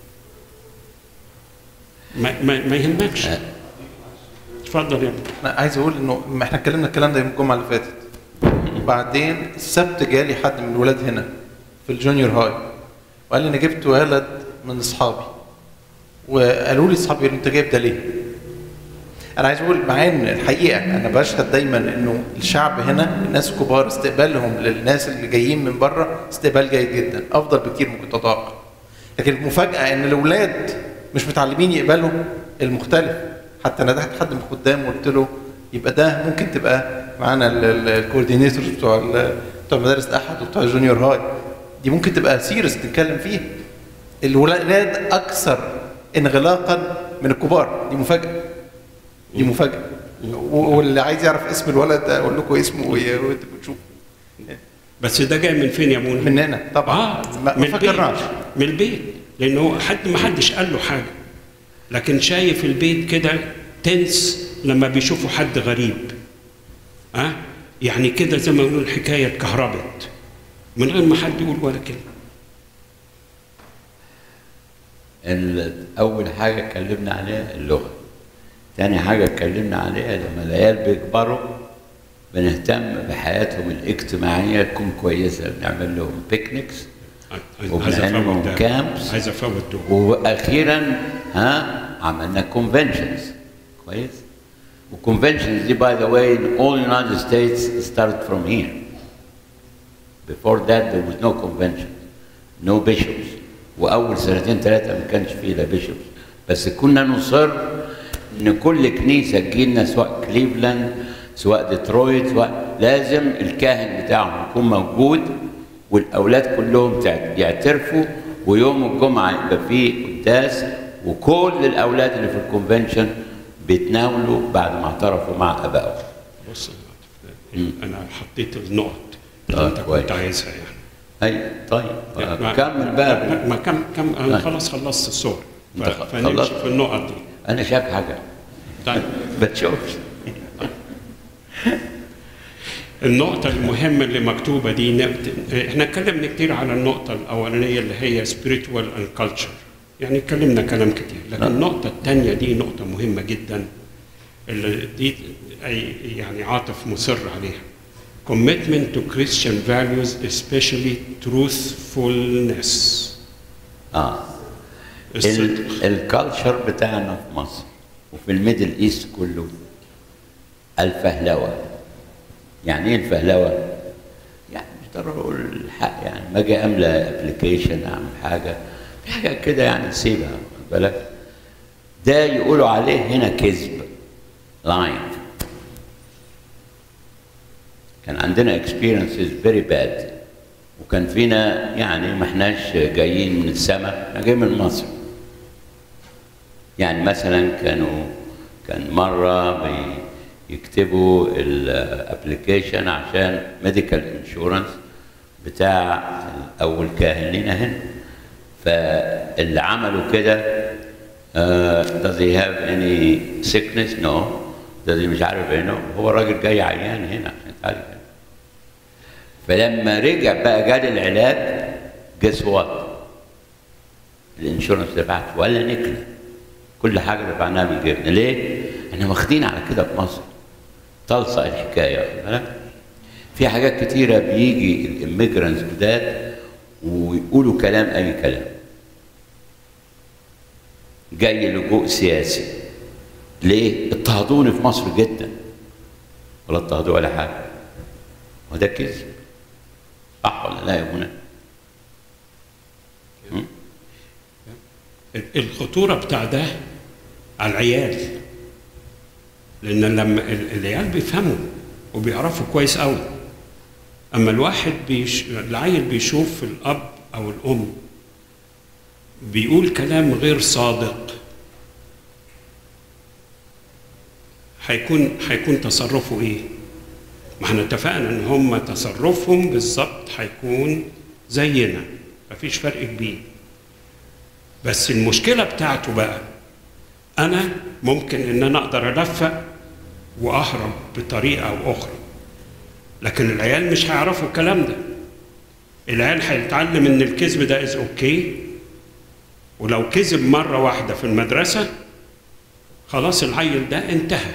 ما, ما, ما يهمكش اتفضل يا ابني انا عايز اقول انه ما احنا اتكلمنا الكلام ده يوم الجمعه اللي فاتت بعدين السبت جالي حد من الولاد هنا في الجونيور هاي وقال لي انا جبت ولد من اصحابي وقالوا لي اصحابي انت جايب ده ليه؟ انا عايز اقول مع ان الحقيقه انا بشهد دايما انه الشعب هنا الناس الكبار استقبالهم للناس اللي جايين من بره استقبال جيد جدا افضل بكتير ممكن تتوقع لكن المفاجاه ان الاولاد مش متعلمين يقبلوا المختلف حتى ندهت حد من الخدام وقلت له يبقى ده ممكن تبقى معانا الكوردينيتورز بتوع ال- بتوع مدارس الاحد وبتوع الجونيور هاي دي ممكن تبقى سيريس نتكلم فيها الولاد اكثر انغلاقا من الكبار دي مفاجاه دي مفاجاه و- واللي عايز يعرف اسم الولد اقول لكم اسمه وي- وانتوا بتشوفوا بس ده جاي من فين يا منى؟ مننا طبعا آه ما, من ما البيت فكرناش من البيت لانه حد ما حدش قال له حاجه لكن شايف البيت كده تنس لما بيشوفوا حد غريب ها أه؟ يعني كده زي ما يقولوا الحكايه اتكهربت من غير ما حد يقول ولا كلمه ال- أول حاجة اتكلمنا عليها اللغة تاني حاجة اتكلمنا عليها لما العيال بيكبروا بنهتم بحياتهم الاجتماعية تكون كويسة بنعمل لهم بيكنيكس عايز وبنعملهم افوت ده كامبس عايز افوت ده واخيرا ها عملنا كونفنشنز كويس وكونفنشنز دي باي ذا واي in all United States started from here before that there was no convention no bishops واول سنتين ثلاثه ما كانش فيه لا bishops بس كنا نصر ان كل كنيسه تجي لنا سواء كليفلاند سواء ديترويت سواء لازم الكاهن بتاعهم يكون موجود والاولاد كلهم تع- يعترفوا ويوم الجمعه يبقى فيه قداس وكل الاولاد اللي في الكونفنشن بيتناولوا بعد ما اعترفوا مع ابائهم بص انا حطيت النقط اللي آه، انت كويس. كنت عايزها يعني اي طيب يعني ما- كمل بقى ما ما كم كم انا طيب. خلاص خلصت الصور أنت ف- خ- فنمشي خلصت؟ في النقط دي انا شايف حاجه طيب بتشوفش النقطة المهمة اللي مكتوبة دي نقط- احنا اتكلمنا كتير على النقطة الأولانية اللي هي spiritual and culture يعني اتكلمنا كلام كتير لكن نعم. النقطة الثانية دي نقطة مهمة جدا اللي دي أي- يعني عاطف مصر عليها commitment to Christian values especially truthfulness اه الصدق الكالتشر بتاعنا في مصر وفي الميدل ايست كله الفهلوه يعني ايه الفهلوه؟ يعني مش ضروري اقول الحق يعني ما اجي املى ابلكيشن اعمل حاجه في حاجات كده يعني سيبها واخد بالك ده يقولوا عليه هنا كذب لاين كان عندنا experiences very bad وكان فينا يعني ما احناش جايين من السماء احنا جايين من مصر يعني مثلا كانوا كان مره بيكتبوا الابلكيشن عشان ميديكال انشورنس بتاع اول كاهن لنا هنا فاللي عملوا كده uh, does he have any sickness no does he مش عارف ايه no هو الراجل جاي عيان هنا عشان تعالج هنا فلما رجع بقى جال العلاج جس وات الانشورنس دفعت ولا نكله كل حاجه دفعناها من جيبنا ليه؟ احنا واخدين على كده في مصر طلصق الحكايه واخد بالك؟ في حاجات كتيره بيجي الاميجرانتس جداد ويقولوا كلام اي كلام جاي لجوء سياسي ليه؟ اضطهدوني في مصر جدا ولا اضطهدوا ولا حاجه وده كذب صح ولا لا يا منى؟ الخطورة بتاع ده على العيال لأن لما ال- العيال بيفهموا وبيعرفوا كويس قوي أما الواحد بيش... العيل بيشوف الأب أو الأم بيقول كلام غير صادق هيكون هيكون تصرفه ايه؟ ما احنا اتفقنا ان هم تصرفهم بالظبط هيكون زينا مفيش فرق كبير بس المشكله بتاعته بقى انا ممكن ان انا اقدر الفق واهرب بطريقه او اخرى لكن العيال مش هيعرفوا الكلام ده العيال هيتعلم ان الكذب ده از اوكي ولو كذب مره واحده في المدرسه خلاص العيل ده انتهى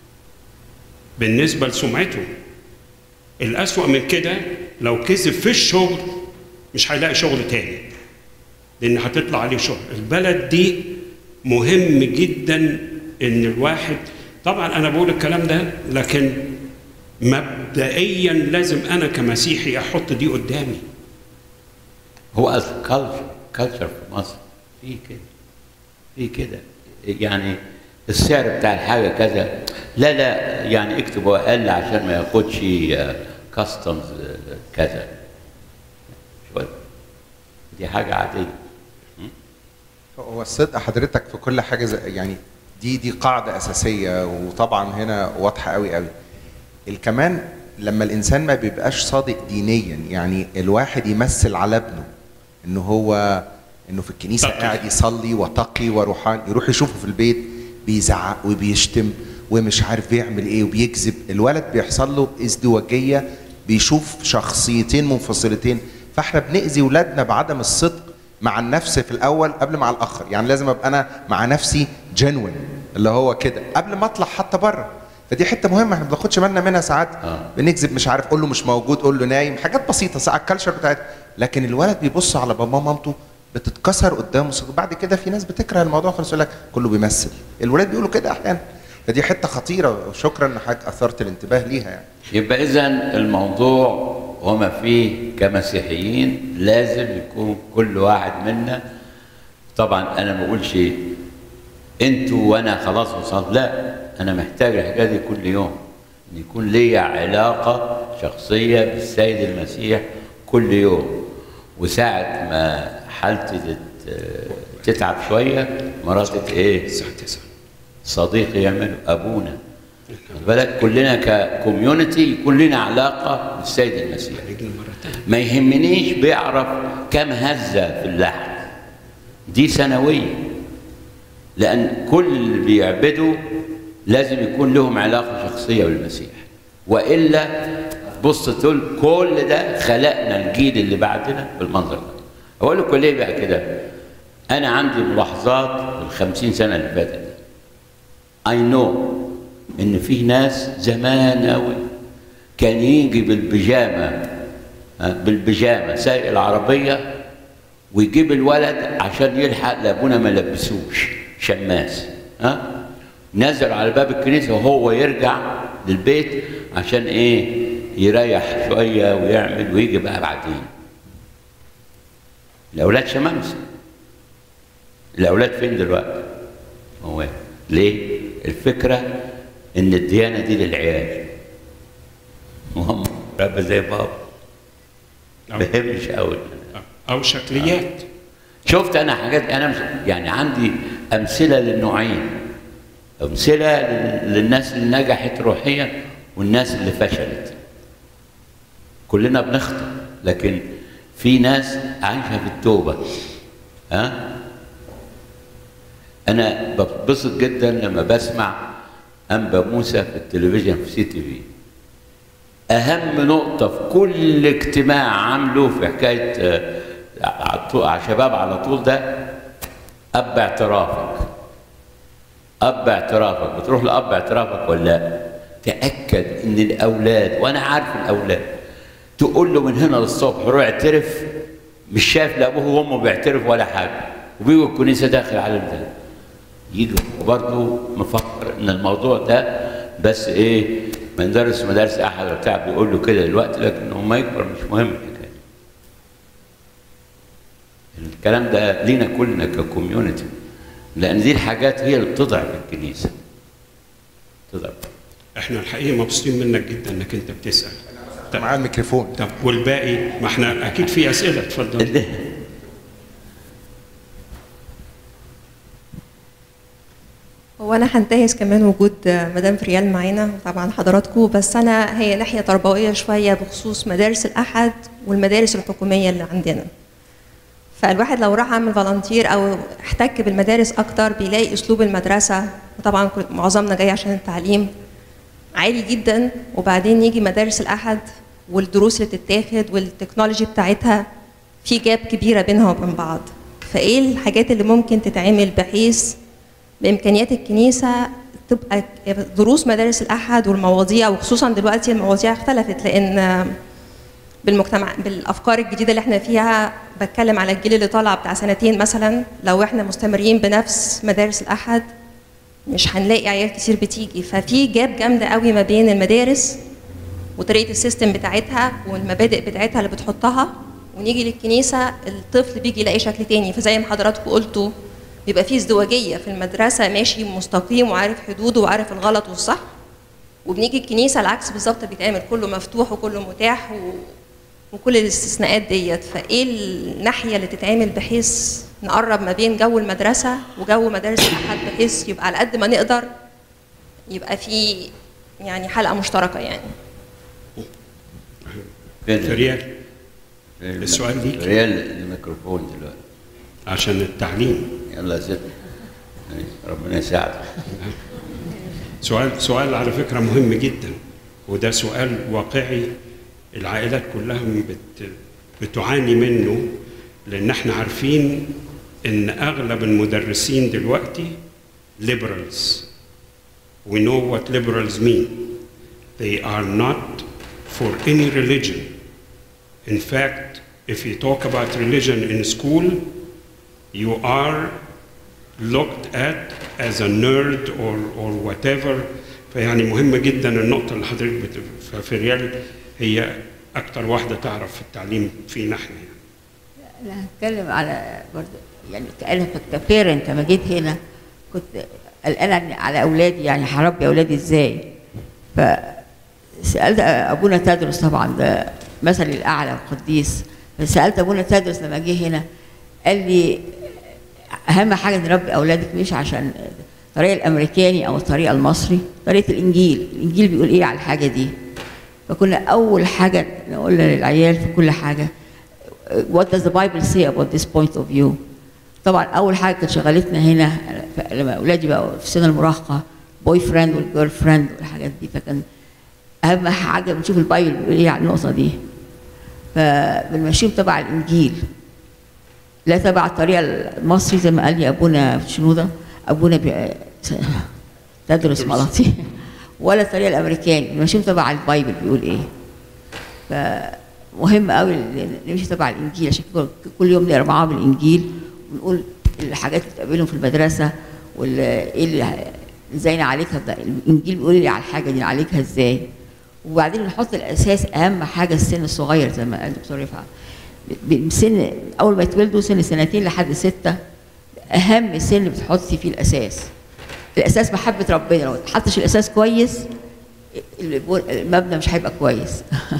بالنسبه لسمعته الأسوأ من كده لو كذب في الشغل مش هيلاقي شغل تاني لأن هتطلع عليه شغل البلد دي مهم جدا إن الواحد طبعا أنا بقول الكلام ده لكن مبدئيا لازم أنا كمسيحي أحط دي قدامي هو الكالتشر كالتشر في مصر في كده في كده يعني السعر بتاع الحاجه كذا لا لا يعني اكتبوا اقل عشان ما ياخدش كاستمز كذا شوية. دي حاجه عاديه هو الصدق حضرتك في كل حاجه زي يعني دي دي قاعده اساسيه وطبعا هنا واضحه قوي قوي الكمان لما الانسان ما بيبقاش صادق دينيا يعني الواحد يمثل على ابنه انه هو انه في الكنيسه تقي. قاعد يصلي وتقي وروحاني يروح يشوفه في البيت بيزعق وبيشتم ومش عارف بيعمل ايه وبيكذب الولد بيحصل له ازدواجيه بيشوف شخصيتين منفصلتين فاحنا بنأذي ولادنا بعدم الصدق مع النفس في الاول قبل مع الاخر يعني لازم ابقى انا مع نفسي جنون اللي هو كده قبل ما اطلع حتى بره فدي حته مهمه احنا ما بناخدش بالنا منها ساعات آه. بنكذب مش عارف قول له مش موجود قول له نايم حاجات بسيطه ساعات الكالتشر بتاعت لكن الولد بيبص على باباه ومامته بتتكسر قدامه صدق. بعد كده في ناس بتكره الموضوع خالص يقول لك كله بيمثل الولاد بيقولوا كده احيانا فدي حته خطيره وشكرا ان حضرتك اثرت الانتباه ليها يعني يبقى اذا الموضوع وما فيه كمسيحيين لازم يكون كل واحد منا طبعا انا ما بقولش انتوا وانا خلاص وصلت لا انا محتاج الحكايه دي كل يوم ان يكون ليا علاقه شخصيه بالسيد المسيح كل يوم وساعه ما حالتي تت- تتعب شويه مراتي ايه الساعة 9 صديقي يعمل ابونا خد بالك كلنا ككوميونتي يكون لنا علاقه بالسيد المسيح هنيجي مرة تانية ما يهمنيش بيعرف كم هزه في اللحم دي سنويه لان كل اللي بيعبدوا لازم يكون لهم علاقه شخصيه بالمسيح والا بص تقول كل ده خلقنا الجيل اللي بعدنا بالمنظر ده اقول لكم ليه بقى كده انا عندي ملاحظات الخمسين سنه اللي فاتت دي اي نو ان في ناس زمان قوي كان يجي بالبيجامه ها، بالبيجامه سايق العربيه ويجيب الولد عشان يلحق لابونا ما لبسوش شماس ها نزل على باب الكنيسه وهو يرجع للبيت عشان ايه يريح شويه ويعمل ويجي بقى بعدين الاولاد شمامسه الاولاد فين دلوقتي هو ليه الفكره ان الديانه دي للعيال وهم رب زي بابا أو, ما بيهمش قوي أو شكليات شفت انا حاجات انا مش يعني عندي امثله للنوعين امثله لل- للناس اللي نجحت روحيا والناس اللي فشلت كلنا بنخطئ لكن في ناس عايشه في التوبه ها انا بتبسط جدا لما بسمع انبا موسى في التلفزيون في سي تي في اهم نقطه في كل اجتماع عامله في حكايه آه، على طول- على شباب على طول ده اب اعترافك اب اعترافك بتروح لاب اعترافك ولا لا تاكد ان الاولاد وانا عارف الاولاد تقول له من هنا للصبح روح اعترف مش شايف لا ابوه وامه بيعترف ولا حاجه وبيجوا الكنيسه داخل على ده يجي برضه مفكر ان الموضوع ده بس ايه مدرس مدارس احد ولا بتاع بيقول له كده دلوقتي لكن لما يكبر مش مهم الحكايه الكلام ده لينا كلنا ككوميونتي لان دي الحاجات هي اللي بتضعف الكنيسه تضعف احنا الحقيقة مبسوطين منك جدا انك انت بتسأل طب, معاه الميكروفون طب والباقي ما احنا اكيد في اسئلة اتفضل هو انا هنتهز كمان وجود مدام فريال معانا وطبعا حضراتكم بس انا هي ناحيه تربويه شويه بخصوص مدارس الاحد والمدارس الحكوميه اللي عندنا فالواحد لو راح عمل فالنتير او احتك بالمدارس اكتر بيلاقي اسلوب المدرسه وطبعا كل- معظمنا جاي عشان التعليم عالي جدا وبعدين يجي مدارس الاحد والدروس اللي بتتاخد والتكنولوجي بتاعتها في جاب كبيره بينها وبين بعض فايه الحاجات اللي ممكن تتعمل بحيث بامكانيات الكنيسه تبقى دروس مدارس الاحد والمواضيع وخصوصا دلوقتي المواضيع اختلفت لان بالمجتمع بالافكار الجديده اللي احنا فيها بتكلم على الجيل اللي طالع بتاع سنتين مثلا لو احنا مستمرين بنفس مدارس الاحد مش هنلاقي عيال كتير بتيجي ففي جاب جامده قوي ما بين المدارس وطريقه السيستم بتاعتها والمبادئ بتاعتها اللي بتحطها ونيجي للكنيسه الطفل بيجي يلاقي شكل تاني فزي ما حضراتكم قلتوا بيبقى في ازدواجيه في المدرسه ماشي مستقيم وعارف حدوده وعارف الغلط والصح وبنيجي الكنيسه العكس بالظبط بيتعمل كله مفتوح وكله متاح و... وكل الاستثناءات ديت فايه الناحيه اللي تتعمل بحيث نقرب ما بين جو المدرسه وجو مدارس الاحد بحيث يبقى على قد ما نقدر يبقى في يعني حلقه مشتركه يعني فريال السؤال ليك. ريال الميكروفون دلوقتي عشان التعليم يلا يا ست ربنا يساعدك سؤال سؤال على فكرة مهم جدا وده سؤال واقعي العائلات كلها بت بتعاني منه لأن احنا عارفين إن أغلب المدرسين دلوقتي liberals. We know what liberals mean. They are not for any religion. In fact, if you talk about religion in school, you are looked at as a nerd or, or whatever فيعني مهمة جدا النقطة اللي حضرتك بت... ففريال هي أكتر واحدة تعرف في التعليم فينا احنا يعني. انا هتكلم على برضه يعني انا كبيرنت لما جيت هنا كنت قلقانه على اولادي يعني هربي اولادي ازاي ف سالت ابونا تدرس طبعا ده مثل الاعلى القديس سالت ابونا تدرس لما جه هنا قال لي اهم حاجه نربي اولادك مش عشان الطريقه الامريكاني او الطريقه المصري طريقه الانجيل الانجيل بيقول ايه على الحاجه دي فكنا اول حاجه نقول للعيال في كل حاجه what does the Bible say about this point of view طبعا اول حاجه كانت شغلتنا هنا لما اولادي بقوا في سن المراهقه بوي فريند والجيرل فريند والحاجات دي فكان اهم حاجه بنشوف البايبل بيقول ايه على النقطه دي فبنمشيهم تبع الانجيل لا تبع الطريقه المصري زي ما قال لي ابونا شنوده ابونا بي... تدرس ملاطي ولا الطريقه الامريكاني بنمشيهم تبع البايبل بيقول ايه فمهم قوي نمشي تبع الانجيل عشان كل يوم نقرا معاهم الانجيل ونقول الحاجات اللي بتقابلهم في المدرسه وايه اللي ازاي نعالجها ده الانجيل بيقول لي على الحاجه دي نعالجها ازاي وبعدين نحط الاساس اهم حاجه السن الصغير زي ما قال الدكتور رفعت من سن اول ما يتولدوا سن سنتين لحد سته اهم سن بتحطي فيه الاساس الاساس محبه ربنا لو ما اتحطش الاساس كويس المبنى مش هيبقى كويس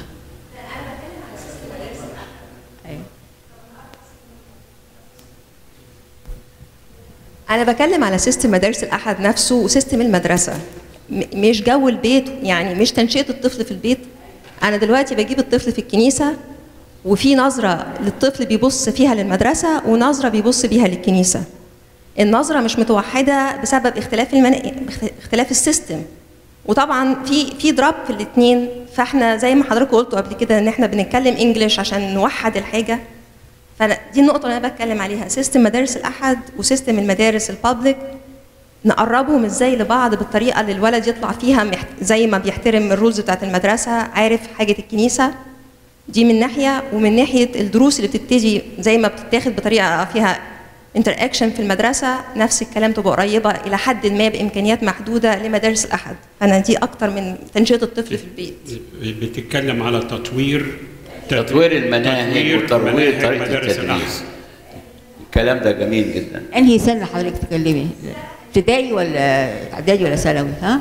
انا بكلم على سيستم مدارس الاحد نفسه وسيستم المدرسه مش جو البيت يعني مش تنشئه الطفل في البيت انا دلوقتي بجيب الطفل في الكنيسه وفي نظره للطفل بيبص فيها للمدرسه ونظره بيبص بيها للكنيسه النظره مش متوحده بسبب اختلاف المن... اختلاف السيستم وطبعا في في ضرب في الاثنين فاحنا زي ما حضرتك قلتوا قبل كده ان احنا بنتكلم انجلش عشان نوحد الحاجه فدي النقطه اللي انا بتكلم عليها سيستم مدارس الاحد وسيستم المدارس البابليك نقربهم ازاي لبعض بالطريقه اللي الولد يطلع فيها محت... زي ما بيحترم الرولز بتاعت المدرسه عارف حاجه الكنيسه دي من ناحيه ومن ناحيه الدروس اللي بتبتدي زي ما بتتاخد بطريقه فيها انتر اكشن في المدرسه نفس الكلام تبقى قريبه الى حد ما بامكانيات محدوده لمدارس الاحد فانا دي اكتر من تنشئه الطفل في البيت بتتكلم على تطوير تطوير المناهج تطوير وتطوير مناهج طريقه مدارس التدريس الكلام ده جميل جدا انهي سن حضرتك تكلمي ابتدائي ولا اعدادي ولا ثانوي ها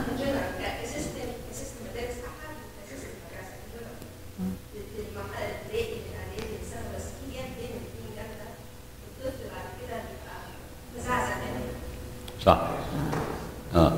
صح اه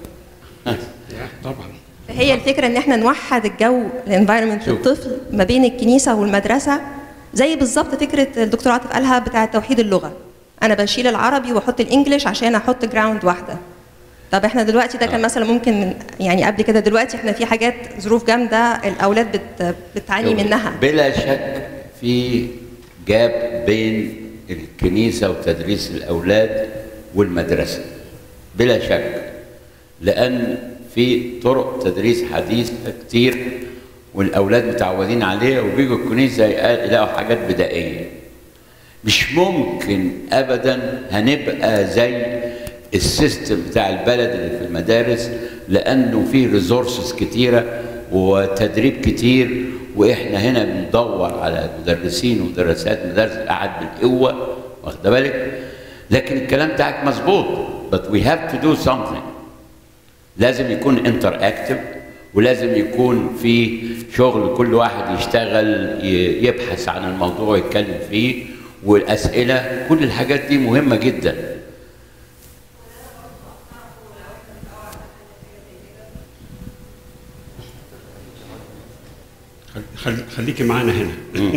طبعا فهي الفكره ان احنا نوحد الجو الانفايرمنت شوف. للطفل ما بين الكنيسه والمدرسه زي بالظبط فكره الدكتور عاطف قالها بتاعه توحيد اللغه انا بشيل العربي واحط الانجليش عشان احط جراوند واحده طب احنا دلوقتي ده كان مثلا ممكن من يعني قبل كده دلوقتي احنا في حاجات ظروف جامده الاولاد بت بتعاني شوف، منها بلا شك في جاب بين الكنيسة وتدريس الأولاد والمدرسة بلا شك لأن في طرق تدريس حديثة كتير والأولاد متعودين عليها وبيجوا الكنيسة يلاقوا حاجات بدائية مش ممكن أبدا هنبقى زي السيستم بتاع البلد اللي في المدارس لأنه فيه ريسورسز كتيرة وتدريب كتير واحنا هنا بندور على مدرسين ومدرسات مدارس القعد بالقوه واخد بالك لكن الكلام بتاعك مظبوط but we have to do something لازم يكون انتر اكتف ولازم يكون في شغل كل واحد يشتغل ي- يبحث عن الموضوع يتكلم فيه والاسئله كل الحاجات دي مهمه جدا خل- خليكي معانا هنا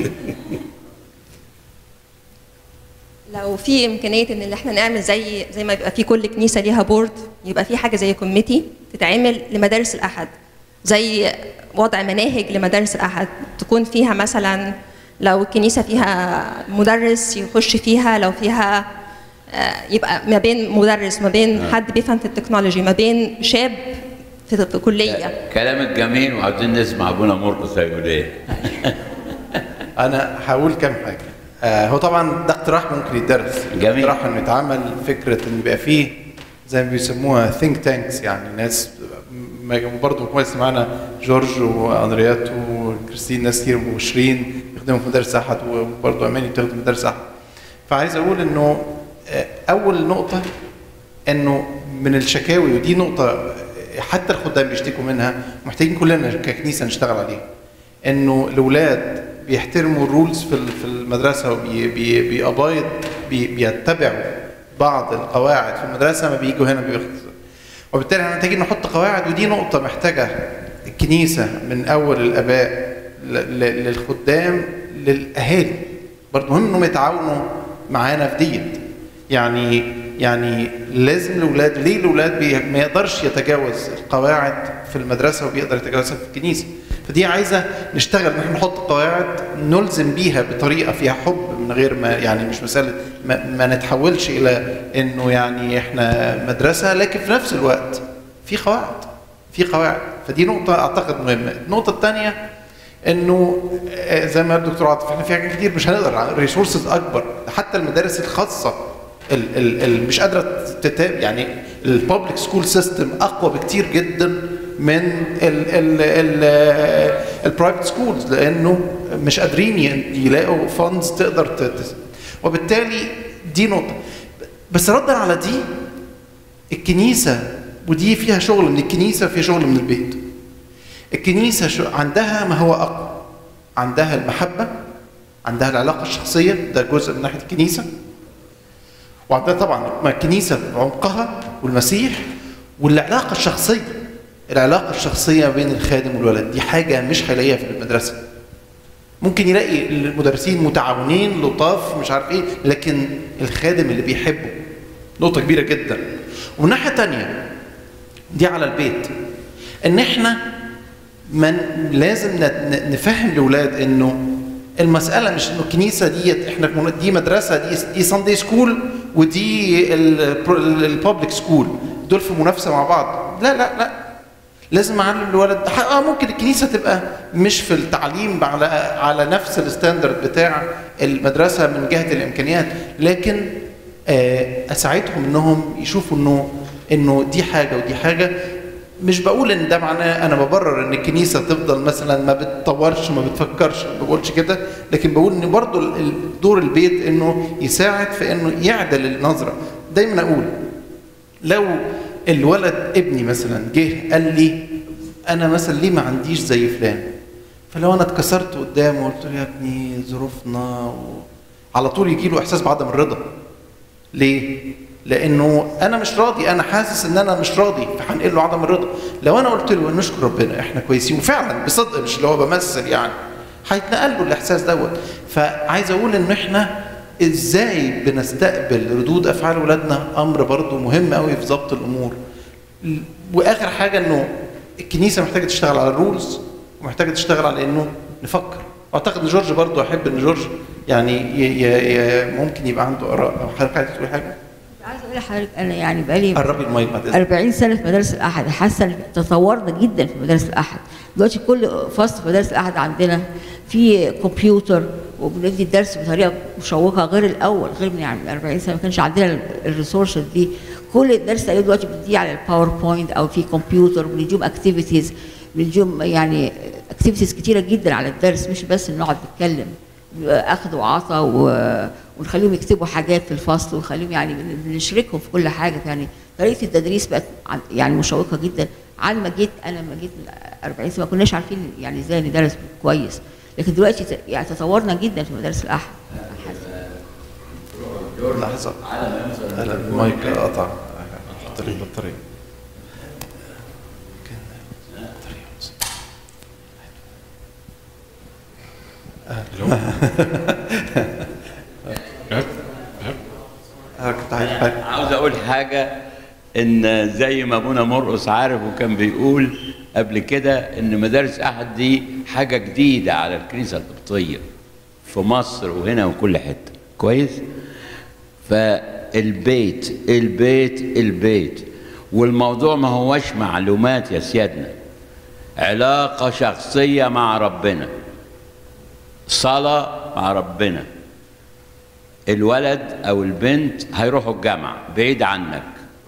لو في امكانيه ان اللي احنا نعمل زي زي ما يبقى في كل كنيسه ليها بورد يبقى في حاجه زي كوميتي تتعمل لمدارس الاحد زي وضع مناهج لمدارس الاحد تكون فيها مثلا لو الكنيسه فيها مدرس يخش فيها لو فيها آه، يبقى ما بين مدرس ما بين حد بيفهم في التكنولوجي ما بين شاب في, في كليه كلامك جميل وعاوزين نسمع ابونا مرقس هيقول ايه انا هقول كام حاجه آه هو طبعا ده اقتراح ممكن يتدرس جميل. اقتراح انه يتعمل فكره ان يبقى فيه زي ما بيسموها ثينك تانكس يعني ناس برضه كويس معانا جورج واندريات وكريستين ناس كتير وشيرين يخدموا في مدارس احد وبرضه اماني بتخدم في مدارس احد فعايز اقول انه آه، اول نقطه انه من الشكاوي ودي نقطه حتى الخدام بيشتكوا منها محتاجين كلنا ككنيسه نشتغل عليها انه الاولاد بيحترموا الرولز في ال- في المدرسه وبيأبايض بيتبعوا بعض القواعد في المدرسه ما بيجوا هنا بياخدوا وبالتالي احنا محتاجين نحط قواعد ودي نقطه محتاجه الكنيسه من اول الاباء ل- ل- للخدام للاهالي برضه مهم انهم يتعاونوا معانا في ديت يعني يعني لازم الاولاد ليه الاولاد بي ما يقدرش يتجاوز القواعد في المدرسه وبيقدر يتجاوزها في الكنيسه فدي عايزه نشتغل ان احنا نحط قواعد نلزم بيها بطريقه فيها حب من غير ما يعني مش مساله ما, ما نتحولش الى انه يعني احنا مدرسه لكن في نفس الوقت في قواعد في قواعد فدي نقطه اعتقد مهمه النقطه الثانيه انه آه، زي ما قال الدكتور عاطف احنا في حاجات كتير مش هنقدر ريسورسز اكبر حتى المدارس الخاصه ال ال ال مش قادره تتا يعني الببليك سكول سيستم اقوى بكتير جدا من البرايفت سكولز لانه مش قادرين ي- يلاقوا فاندز تقدر ت- ت- وبالتالي دي نقطه بس ردا على دي الكنيسه ودي فيها شغل من الكنيسه وفيها شغل من البيت الكنيسة شو عندها ما هو أقوى عندها المحبة عندها العلاقة الشخصية ده جزء من ناحية الكنيسة وعندها طبعا ما الكنيسة بعمقها والمسيح والعلاقة الشخصية العلاقة الشخصية بين الخادم والولد دي حاجة مش هيلاقيها في المدرسة ممكن يلاقي المدرسين متعاونين لطاف مش عارف ايه لكن الخادم اللي بيحبه نقطة كبيرة جدا ومن ناحية تانية دي على البيت ان احنا من لازم ن- نفهم الاولاد انه المساله مش انه الكنيسه ديت احنا من- دي مدرسه دي دي ساندي سكول ودي البابليك سكول دول في منافسه مع بعض لا لا لا لازم اعلم الولد اه ممكن الكنيسه تبقى مش في التعليم على على نفس الستاندرد بتاع المدرسه من جهه الامكانيات لكن آه، اساعدهم انهم يشوفوا انه انه دي حاجه ودي حاجه مش بقول ان ده معناه انا ببرر ان الكنيسه تفضل مثلا ما بتطورش ما بتفكرش ما بقولش كده لكن بقول ان برضو ال- ال- دور البيت انه يساعد في انه يعدل النظره دايما اقول لو الولد ابني مثلا جه قال لي انا مثلا ليه ما عنديش زي فلان فلو انا اتكسرت قدامه وقلت له يا ابني ظروفنا و... على طول يجي له احساس بعدم الرضا ليه لانه انا مش راضي انا حاسس ان انا مش راضي فهنقل له عدم الرضا لو انا قلت له نشكر ربنا احنا كويسين وفعلا بصدق مش اللي هو بمثل يعني هيتنقل له الاحساس دوت فعايز اقول ان احنا ازاي بنستقبل ردود افعال ولادنا امر برضو مهم قوي في ضبط الامور واخر حاجه انه الكنيسه محتاجه تشتغل على الرولز ومحتاجه تشتغل على انه نفكر واعتقد ان جورج برضو احب ان جورج يعني ي ي ي ممكن يبقى عنده اراء لو حضرتك عايز تقول حاجه عايز اقول لحضرتك انا يعني بقالي قربي المايك بعد اذنك 40 سنه في مدارس الاحد حاسه إن تطورنا جدا في مدارس الاحد دلوقتي كل فصل في مدارس الاحد عندنا في كمبيوتر وبندي الدرس بطريقه مشوقه غير الاول غير من يعني من 40 سنه ما كانش عندنا الريسورسز دي كل الدرس تقريبا دلوقتي بنديه على الباوربوينت او في كمبيوتر بنديهم اكتيفيتيز بنديهم يعني اكتيفيتيز كتيره جدا على الدرس مش بس نقعد نتكلم اخذ وعطا و... ونخليهم يكتبوا حاجات في الفصل ونخليهم يعني بن- بنشركهم في كل حاجه يعني طريقه التدريس بقت عن- يعني مشوقه جدا عن ما جيت انا لما جيت من 40 سنه ما كناش عارفين يعني ازاي ندرس كويس لكن دلوقتي ت- يعني تطورنا جدا في مدارس الاحد لحظه أنا المايك قطع حط لي البطاريه انا كنت عايز حاجه عاوز اقول حاجه ان زي ما ابونا مرقص عارف وكان بيقول قبل كده ان مدارس احد دي حاجه جديده على الكنيسه القبطيه في مصر وهنا وكل حته كويس فالبيت البيت البيت والموضوع ما هوش معلومات يا سيادنا علاقه شخصيه مع ربنا صلاه مع ربنا الولد او البنت هيروحوا الجامعه بعيد عنك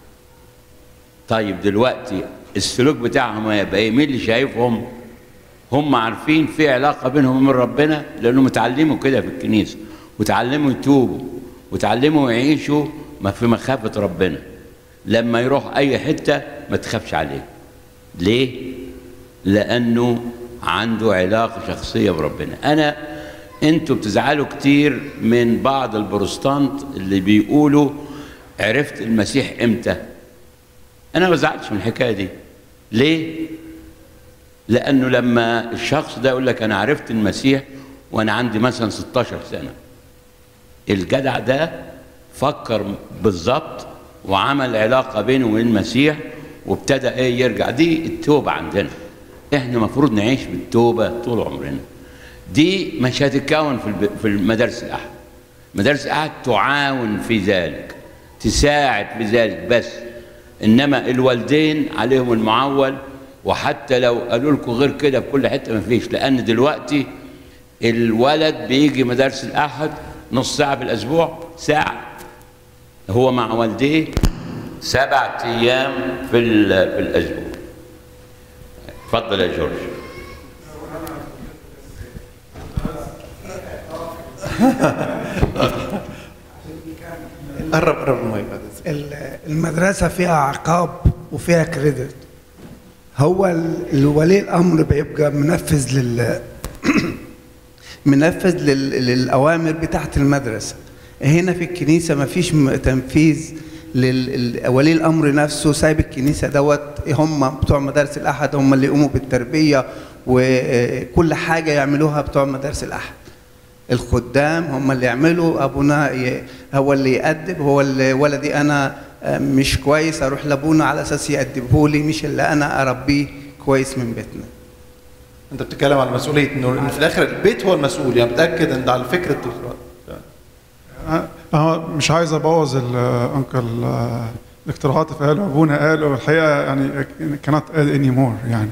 طيب دلوقتي السلوك بتاعهم هيبقى ايه مين اللي شايفهم هم عارفين في علاقه بينهم وبين ربنا لانهم اتعلموا كده في الكنيسه وتعلموا يتوبوا وتعلموا يعيشوا ما في مخافه ربنا لما يروح اي حته ما تخافش عليه ليه؟ لأنه عنده علاقة شخصية بربنا أنا أنتوا بتزعلوا كتير من بعض البروستانت اللي بيقولوا عرفت المسيح إمتى أنا ما بزعلش من الحكاية دي ليه؟ لأنه لما الشخص ده يقول لك أنا عرفت المسيح وأنا عندي مثلا 16 سنة الجدع ده فكر بالظبط وعمل علاقة بينه وبين المسيح وابتدى ايه يرجع دي التوبة عندنا احنا المفروض نعيش بالتوبة طول عمرنا دي مش هتتكون في الب- في المدارس الأحد مدارس الأحد تعاون في ذلك تساعد في ذلك بس إنما الوالدين عليهم المعول وحتى لو قالوا لكم غير كده في كل حتة ما فيش لأن دلوقتي الولد بيجي مدارس الأحد نص ساعة في الأسبوع ساعة هو مع والديه سبعة أيام في, ال- في الأسبوع اتفضل يا جورج قرب قرب المايك بعد إذنك. ال- المدرسة فيها عقاب وفيها كريدت هو ال- الولي الأمر بيبقى منفذ لل منفذ لل... للأوامر بتاعت المدرسة هنا في الكنيسة ما فيش م- تنفيذ لولي الأمر نفسه سايب الكنيسة دوت هم بتوع مدارس الأحد هم اللي يقوموا بالتربية وكل حاجة يعملوها بتوع مدارس الأحد الخدام هم اللي يعملوا ابونا ي- هو اللي يأدب هو اللي ولدي انا آه، مش كويس اروح لابونا على اساس يأدبه لي مش اللي انا اربيه كويس من بيتنا انت بتتكلم على مسؤوليه انه إن في الاخر البيت هو المسؤول يعني متاكد ان ده على فكره الدكتوراه أنا مش عايز أبوظ الأنكل الاقتراحات اللي قالوا أبونا قالوا الحقيقة يعني كانت قال اني مور يعني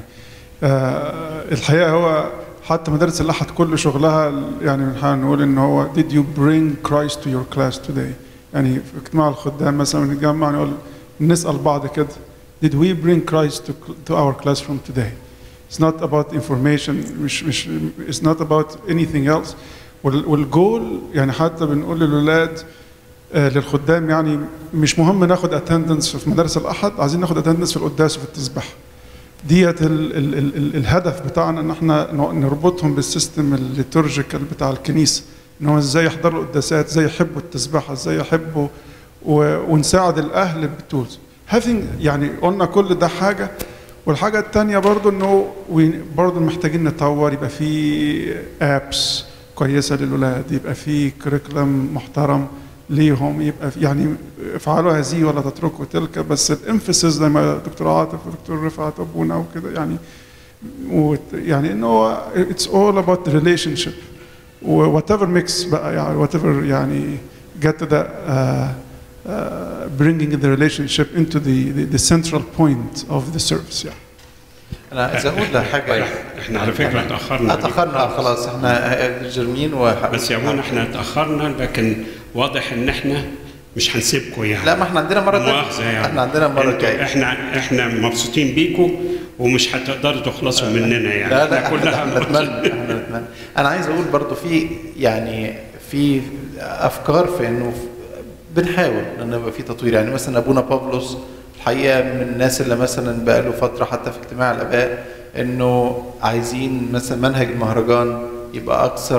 آه، الحقيقة هو حتى مدارس الأحد كل شغلها يعني بنحاول نقول إن هو did you bring Christ to your class today يعني في اجتماع الخدام مثلا نتجمع نقول نسأل بعض كده did we bring Christ to, to our classroom today It's not about information مش مش it's not about anything else وال- والجول يعني حتى بنقول للولاد آه، للخدام يعني مش مهم ناخد اتندنس في مدارس الاحد عايزين ناخد اتندنس في القداس وفي التسبيح ديت ال ال ال ال الهدف بتاعنا ان احنا ن- نربطهم بالسيستم الليتورجيكال بتاع الكنيسه ان هو ازاي يحضروا القداسات ازاي يحبوا التسبيحه ازاي يحبوا و- ونساعد الاهل بالتولز having يعني قلنا كل ده حاجه والحاجه الثانيه برضو انه وي- برضو محتاجين نطور يبقى في ابس كويسه للولاد يبقى في كريكولم محترم ليهم يبقى في يعني افعلوا هذه ولا تتركوا تلك بس الانفسس زي ما دكتور عاطف ودكتور رفعت ابونا وكده يعني وت- يعني انه هو اتس اول اباوت ريليشن شيب وات ايفر ميكس بقى يعني وات ايفر يعني get to the uh, uh, bringing the relationship into the, the, the central point of the service يعني انا عايز اقول لحاجه احنا على فكره اتاخرنا اتاخرنا خلاص احنا جرمين و بس يا ابونا احنا اتاخرنا لكن واضح ان احنا مش هنسيبكم يعني لا ما احنا عندنا مره مؤاخذة ثانيه يعني احنا عندنا مره انتوا- جايه احنا احنا مبسوطين بيكم ومش هتقدروا تخلصوا مننا يعني لا لا احنا احنا كلها احنا نتمنى احنا نتمنى انا عايز اقول برضو في يعني في افكار في انه في- بنحاول ان يبقى في تطوير يعني مثلا ابونا بابلوس الحقيقه من الناس اللي مثلا بقى له فتره حتى في اجتماع الاباء انه عايزين مثلا منهج المهرجان يبقى اكثر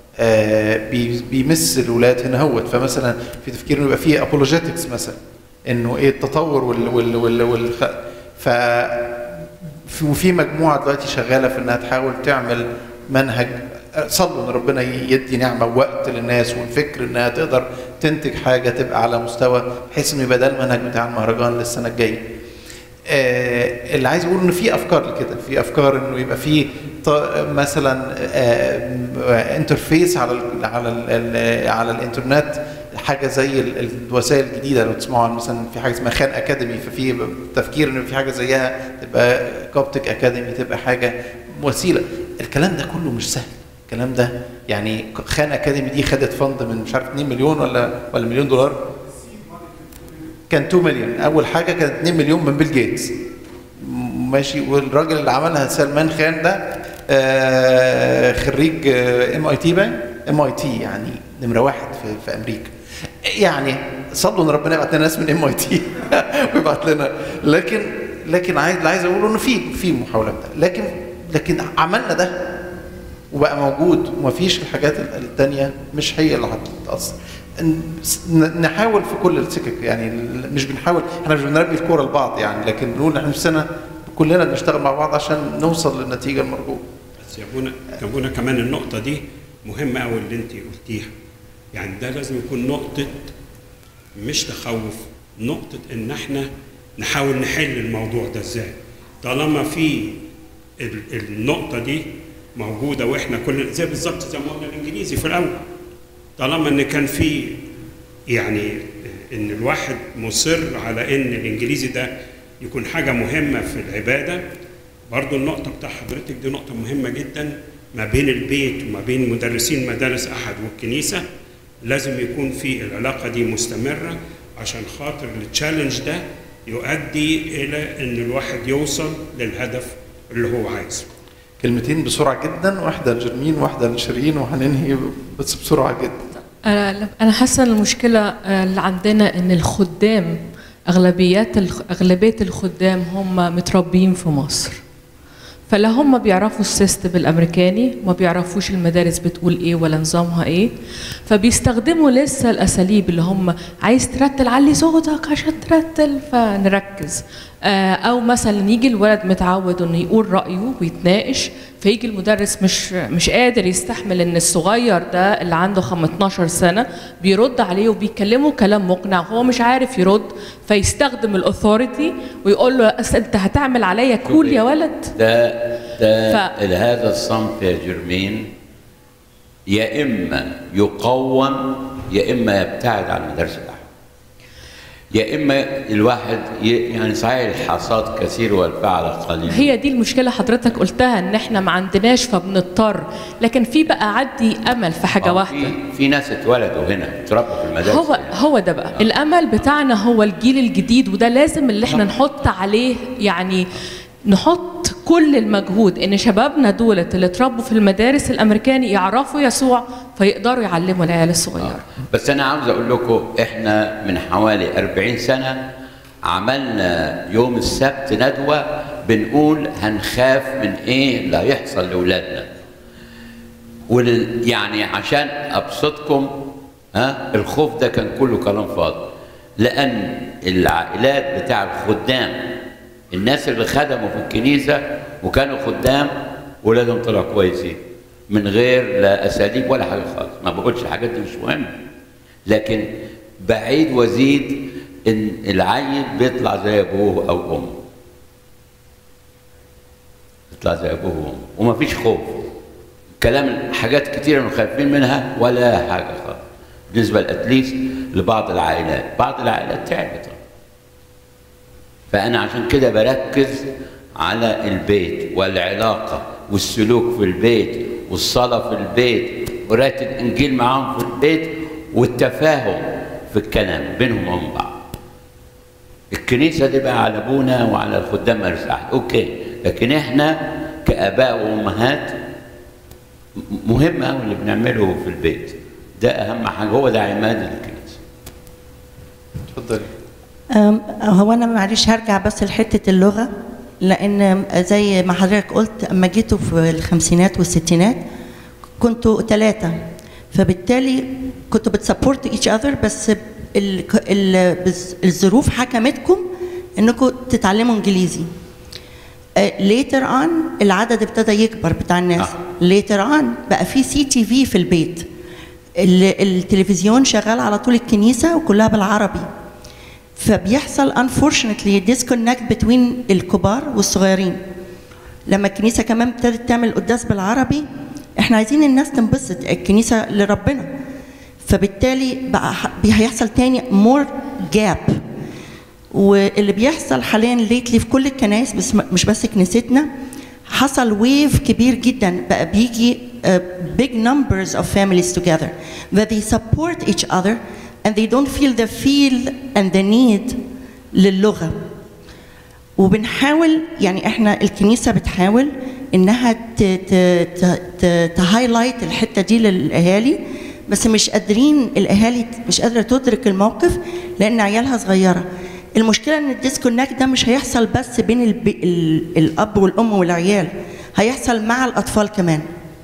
آه، بي- بيمس الولاد هنا هوت فمثلا في تفكير انه يبقى فيه ابولوجيتكس مثلا انه ايه التطور وال وال وال, وال ف في- وفي مجموعه دلوقتي شغاله في انها تحاول تعمل منهج صلوا ان ربنا يدي نعمه ووقت للناس والفكر انها تقدر تنتج حاجه تبقى على مستوى بحيث انه يبقى ده المنهج بتاع المهرجان للسنه الجايه. آه، اللي عايز اقول انه في افكار لكده في افكار انه يبقى في ط- مثلا آه، انترفيس على ال على ال على الانترنت حاجه زي ال- الوسائل الجديده لو تسمعوا عن مثلا في حاجه اسمها خان اكاديمي ففي تفكير انه في حاجه زيها تبقى كوبتك اكاديمي تبقى حاجه وسيله الكلام ده كله مش سهل الكلام ده يعني خان اكاديمي دي خدت فند من مش عارف 2 مليون ولا ولا مليون دولار كان 2 مليون اول حاجه كانت 2 مليون من بيل جيتس م- ماشي والراجل اللي عملها سلمان خان ده آه، خريج ام اي تي باين ام اي تي يعني نمره واحد في, في امريكا يعني صلوا ان ربنا يبعت لنا ناس من ام اي تي ويبعت لنا لكن لكن عايز اللي عايز اقوله انه في في محاولات ده لكن لكن عملنا ده وبقى موجود ومفيش الحاجات التانية مش هي اللي هتتأثر ن- نحاول في كل السكك يعني ال- مش بنحاول احنا مش بنرمي الكوره لبعض يعني لكن نقول احنا نفسنا كلنا بنشتغل مع بعض عشان نوصل للنتيجه المرجوه بس يا ابونا يا ابونا كمان النقطة دي مهمة أوي اللي أنت قلتيها. يعني ده لازم يكون نقطة مش تخوف، نقطة إن إحنا نحاول نحل الموضوع ده إزاي. طالما في ال- النقطة دي موجودة وإحنا كل زي بالظبط زي ما قلنا الإنجليزي في الأول. طالما إن كان في يعني إن الواحد مصر على إن الإنجليزي ده يكون حاجة مهمة في العبادة برضو النقطة بتاع حضرتك دي نقطة مهمة جدا ما بين البيت وما بين مدرسين مدارس أحد والكنيسة لازم يكون في العلاقة دي مستمرة عشان خاطر التشالنج ده يؤدي إلى إن الواحد يوصل للهدف اللي هو عايزه. كلمتين بسرعه جدا واحده لجرمين واحده لشيرين وهننهي بس بسرعه جدا انا انا حاسه إن المشكله آه، اللي عندنا ان الخدام اغلبيات الخ- اغلبيه الخدام هم متربيين في مصر فلا هم بيعرفوا السيستم الامريكاني ما بيعرفوش المدارس بتقول ايه ولا نظامها ايه فبيستخدموا لسه الاساليب اللي هم عايز ترتل علي صوتك عشان ترتل فنركز آه، او مثلا يجي الولد متعود انه يقول رايه ويتناقش فيجي المدرس مش مش قادر يستحمل ان الصغير ده اللي عنده 15 سنه بيرد عليه وبيكلمه كلام مقنع وهو مش عارف يرد فيستخدم الاثوريتي ويقول له أصل انت هتعمل عليا كول يا ولد ده ده ف- هذا الصنف يا جرمين يا اما يقوم يا اما يبتعد عن مدارس الاحد يا اما الواحد ي- يعني صحيح الحصاد كثير والفعل قليل هي دي المشكله حضرتك قلتها ان احنا ما عندناش فبنضطر لكن في بقى عندي امل في حاجه آه، واحده في في ناس اتولدوا هنا اتربوا في المدارس هو هنا. هو ده بقى الامل بتاعنا هو الجيل الجديد وده لازم اللي احنا نحط عليه يعني نحط كل المجهود ان شبابنا دولت اللي اتربوا في المدارس الامريكاني يعرفوا يسوع فيقدروا يعلموا العيال الصغيره بس انا عاوز اقول لكم احنا من حوالي 40 سنه عملنا يوم السبت ندوه بنقول هنخاف من ايه اللي هيحصل لاولادنا وال يعني عشان ابسطكم ها الخوف ده كان كله كلام فاضي لان العائلات بتاع الخدام الناس اللي خدموا في الكنيسه وكانوا خدام ولادهم طلعوا كويسين من غير لا اساليب ولا حاجه خالص ما بقولش الحاجات دي مش مهمه لكن بعيد وزيد ان العيل بيطلع زي ابوه او امه يطلع زي ابوه وامه ومفيش خوف كلام حاجات كتيرة انه خايفين منها ولا حاجة خالص بالنسبة لأتليست لبعض العائلات بعض العائلات تعبت فأنا عشان كده بركز على البيت والعلاقة والسلوك في البيت والصلاة في البيت قراءة الإنجيل معاهم في البيت والتفاهم في الكلام بينهم وبين بعض الكنيسة دي بقى على أبونا وعلى الخدام مرساح أوكي لكن إحنا كآباء وأمهات مهم قوي اللي بنعمله في البيت ده اهم حاجه هو ده عماد الكنيسه اتفضلي أم، هو انا معلش هرجع بس لحته اللغه لان زي ما حضرتك قلت اما جيتوا في الخمسينات والستينات كنتوا ثلاثه فبالتالي كنتوا بتسبورت ايتش اذر بس ال- ال- بس الظروف حكمتكم انكم تتعلموا انجليزي ليتر اون العدد ابتدى يكبر بتاع الناس ليتر اون بقى في سي تي في في البيت ال- التلفزيون شغال على طول الكنيسه وكلها بالعربي فبيحصل unfortunately disconnect between الكبار والصغيرين لما الكنيسه كمان ابتدت تعمل قداس بالعربي احنا عايزين الناس تنبسط الكنيسه لربنا فبالتالي بقى ح- هيحصل تاني more gap واللي بيحصل حاليا ليتلي في كل الكنائس بس م- مش بس كنيستنا حصل ويف كبير جدا بقى بيجي uh, big numbers of families together that they support each other and they don't feel the feel and the need للغة وبنحاول يعني احنا الكنيسة بتحاول انها تهايلايت الحتة دي للاهالي بس مش قادرين الاهالي مش قادرة تدرك الموقف لان عيالها صغيرة المشكله ان الديسكونكت ده مش هيحصل بس بين الب... ال... الاب والام والعيال هيحصل مع الاطفال كمان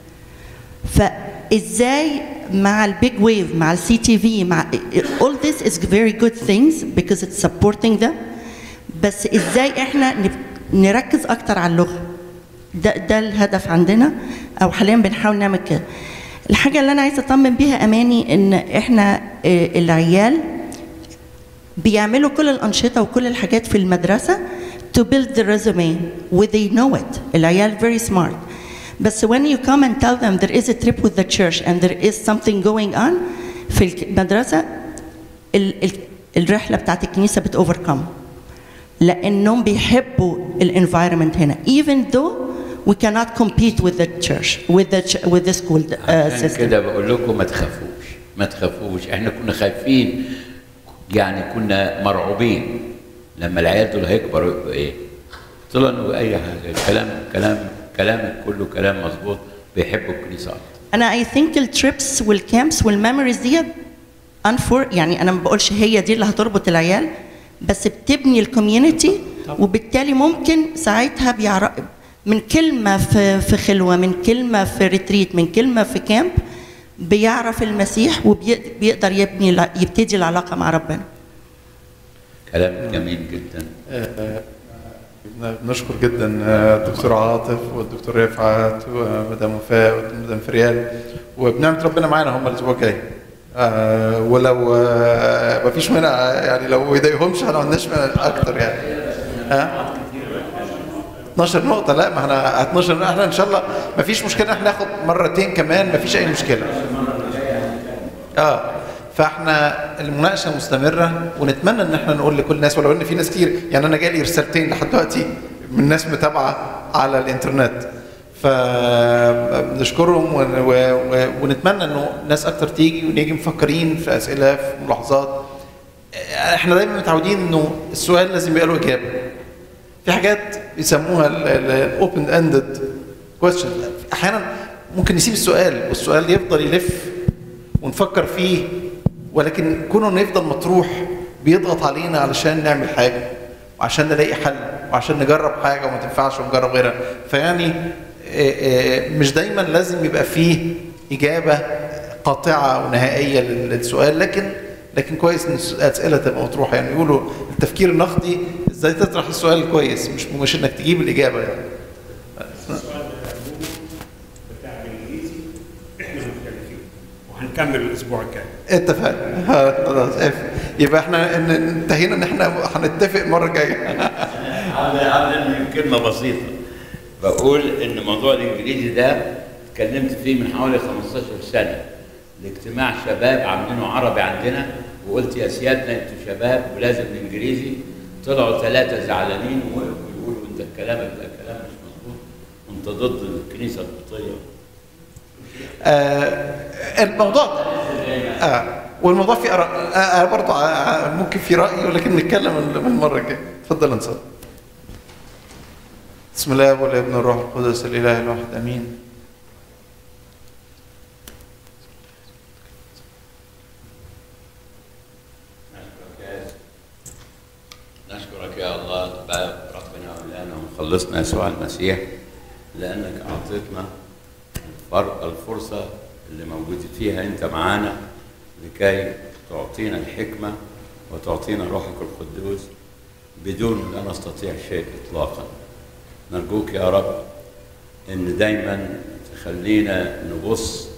فازاي مع البيج ويف مع السي تي في مع all this is very good things because it's supporting them بس ازاي احنا نب- نركز اكتر على اللغه ده ده الهدف عندنا او حاليا بنحاول نعمل كده الحاجه اللي انا عايزه اطمن بيها اماني ان احنا آه، العيال بيعملوا كل الانشطه وكل الحاجات في المدرسه to build the resume where they know it العيال very smart بس when you come and tell them there is a trip with the church and there is something going on في المدرسه ال ال الرحله بتاعت الكنيسه بت overcome لانهم بيحبوا الانفايرمنت هنا even though we cannot compete with the church with the ch- with the school uh, عشان system كده بقول لكم ما تخافوش ما تخافوش احنا كنا خايفين يعني كنا مرعوبين لما العيال دول هيكبروا يبقوا ايه؟ طلعوا انه اي حاجه الكلام كلام كلامك كله كلام مظبوط بيحبوا الكنيسه اكتر انا I think التريبس والكامبس والميموريز دي انفور يعني انا ما بقولش هي دي اللي هتربط العيال بس بتبني الكوميونتي وبالتالي ممكن ساعتها بيعرف من كلمه في في خلوه من كلمه في ريتريت من كلمه في كامب بيعرف المسيح وبيقدر يبني الع- يبتدي العلاقه مع ربنا كلام جميل جدا آه، بنشكر جدا آه، الدكتور عاطف والدكتور رفعت ومدام وفاء ومدام فريال وبنعمة ربنا معانا هم الاسبوع الجاي آه، ولو آه، مفيش مانع يعني لو ما يضايقهمش احنا ما عندناش مانع اكتر يعني ها 12 نقطة لا ما احنا 12 نقطة احنا ان شاء الله مفيش مشكلة احنا ناخد مرتين كمان مفيش أي مشكلة. اه فاحنا المناقشه مستمره ونتمنى ان احنا نقول لكل الناس ولو ان في ناس كتير يعني انا جالي رسالتين لحد دلوقتي من ناس متابعه على الانترنت فبنشكرهم ون- و- و- ونتمنى انه ناس اكتر تيجي ونيجي مفكرين في اسئله في ملاحظات احنا دايما متعودين انه السؤال لازم يبقى له اجابه في حاجات بيسموها الاوبن اندد كويستشن احيانا ممكن نسيب السؤال والسؤال يفضل يلف ونفكر فيه ولكن كونه انه يفضل مطروح بيضغط علينا علشان نعمل حاجه وعشان نلاقي حل وعشان نجرب حاجه وما تنفعش ونجرب غيرها فيعني آه، آه، مش دايما لازم يبقى فيه اجابه قاطعه ونهائيه للسؤال لكن لكن كويس ان الاسئله تبقى مطروحه يعني يقولوا التفكير النقدي ازاي تطرح السؤال كويس مش مش انك تجيب الاجابه يعني بتاع الانجليزي احنا مختلفين وهنكمل الاسبوع الجاي اتفقنا ها، خلاص اف. يبقى احنا ان- انتهينا ان احنا هنتفق المره الجايه عامل عامل من كلمه بسيطه بقول ان موضوع الانجليزي ده اتكلمت فيه من حوالي 15 سنه لاجتماع شباب عاملينه عربي عندنا وقلت يا سيادنا انتوا شباب ولازم الانجليزي طلعوا ثلاثه زعلانين ووقفوا يقولوا انت كلامك ده كلام مش مظبوط وانت ضد الكنيسه القبطيه آه الموضوع آه والموضوع فيه اراء آه آه برضه آه ممكن في راي ولكن نتكلم المره الجايه اتفضل انصر بسم الله والابن والروح القدس الاله الواحد امين نشكرك يا الله بقى ربنا مولانا ومخلصنا يسوع المسيح لانك اعطيتنا الفر- الفرصه اللي موجود فيها انت معانا لكي تعطينا الحكمه وتعطينا روحك القدوس بدون لا نستطيع شيء اطلاقا نرجوك يا رب ان دايما تخلينا نبص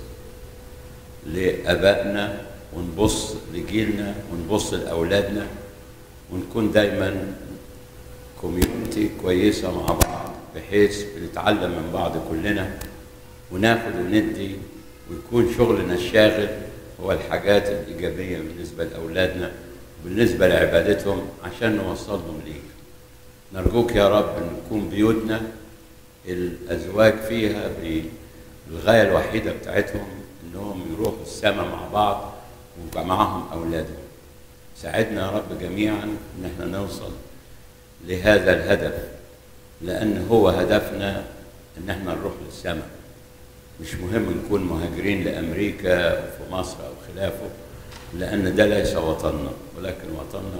لابائنا ونبص لجيلنا ونبص لاولادنا ونكون دايما كوميونتي كويسه مع بعض بحيث بنتعلم من بعض كلنا وناخد وندي ويكون شغلنا الشاغل هو الحاجات الايجابيه بالنسبه لاولادنا وبالنسبه لعبادتهم عشان نوصلهم ليك. نرجوك يا رب ان نكون بيوتنا الازواج فيها بالغايه الوحيده بتاعتهم انهم يروحوا السماء مع بعض ويبقى معاهم اولادهم. ساعدنا يا رب جميعا ان احنا نوصل لهذا الهدف لان هو هدفنا ان احنا نروح للسماء مش مهم نكون مهاجرين لامريكا أو في مصر او خلافه لان ده ليس وطننا ولكن وطننا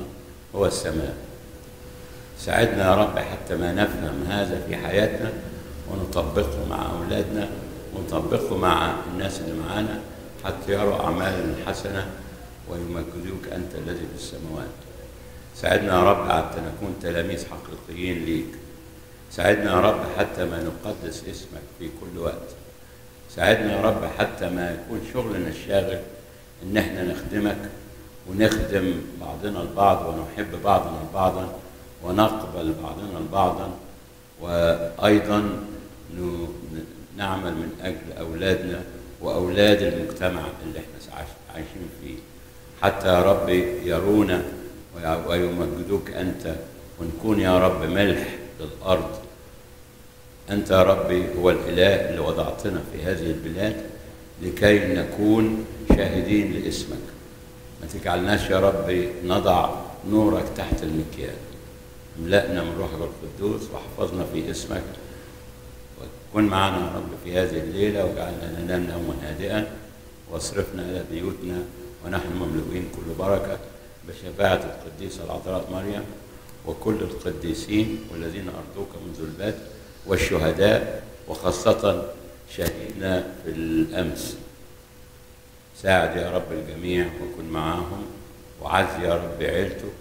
هو السماء ساعدنا يا رب حتى ما نفهم هذا في حياتنا ونطبقه مع أولادنا ونطبقه مع الناس اللي معانا حتى يروا أعمالنا الحسنة ويمجدوك أنت الذي في السماوات ساعدنا يا رب حتى نكون تلاميذ حقيقيين ليك ساعدنا يا رب حتى ما نقدس اسمك في كل وقت ساعدنا يا رب حتى ما يكون شغلنا الشاغل ان احنا نخدمك ونخدم بعضنا البعض ونحب بعضنا البعضا ونقبل بعضنا البعضا وايضا ن- نعمل من اجل اولادنا واولاد المجتمع اللي احنا عايش- عايشين فيه حتى يا رب يرونا وي- ويمجدوك انت ونكون يا رب ملح للارض أنت يا ربي هو الإله اللي وضعتنا في هذه البلاد لكي نكون شاهدين لاسمك ما تجعلناش يا ربي نضع نورك تحت المكيال املأنا من روحك القدوس واحفظنا في اسمك وكن معنا يا رب في هذه الليلة واجعلنا ننام نوما هادئا واصرفنا إلى بيوتنا ونحن مملوئين كل بركة بشفاعة القديسة العذراء مريم وكل القديسين والذين أرضوك منذ البدء والشهداء وخاصة شهيدنا في الأمس ساعد يا رب الجميع وكن معاهم وعز يا رب عيلته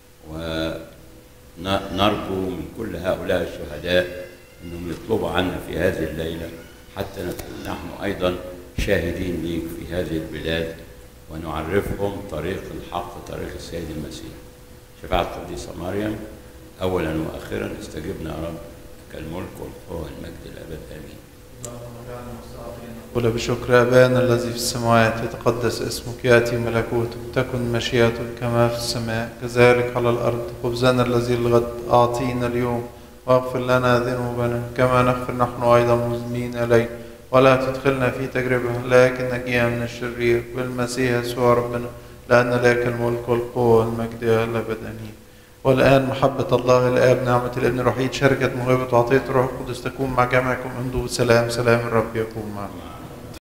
ونرجو من كل هؤلاء الشهداء أنهم يطلبوا عنا في هذه الليلة حتى نكون نحن أيضا شاهدين ليك في هذه البلاد ونعرفهم طريق الحق طريق السيد المسيح شفاعة القديسة مريم أولا وآخرا استجبنا يا رب لك الملك والقوة والمجد الأبد آمين قل بشكر أبانا الذي في السماوات يتقدس اسمك يأتي ملكوتك تكن مشيئتك كما في السماء كذلك على الأرض خبزنا الذي الغد أعطينا اليوم واغفر لنا ذنوبنا كما نغفر نحن أيضا مذنبين إليك ولا تدخلنا في تجربة لكن نجينا من الشرير بالمسيح يسوع ربنا لأن لك الملك والقوة والمجد إلى الأبد آمين والآن محبة الله الآب نعمة الابن الوحيد شركة موهبة وعطية الروح القدس تكون مع جميعكم انظروا سلام سلام الرب يكون معكم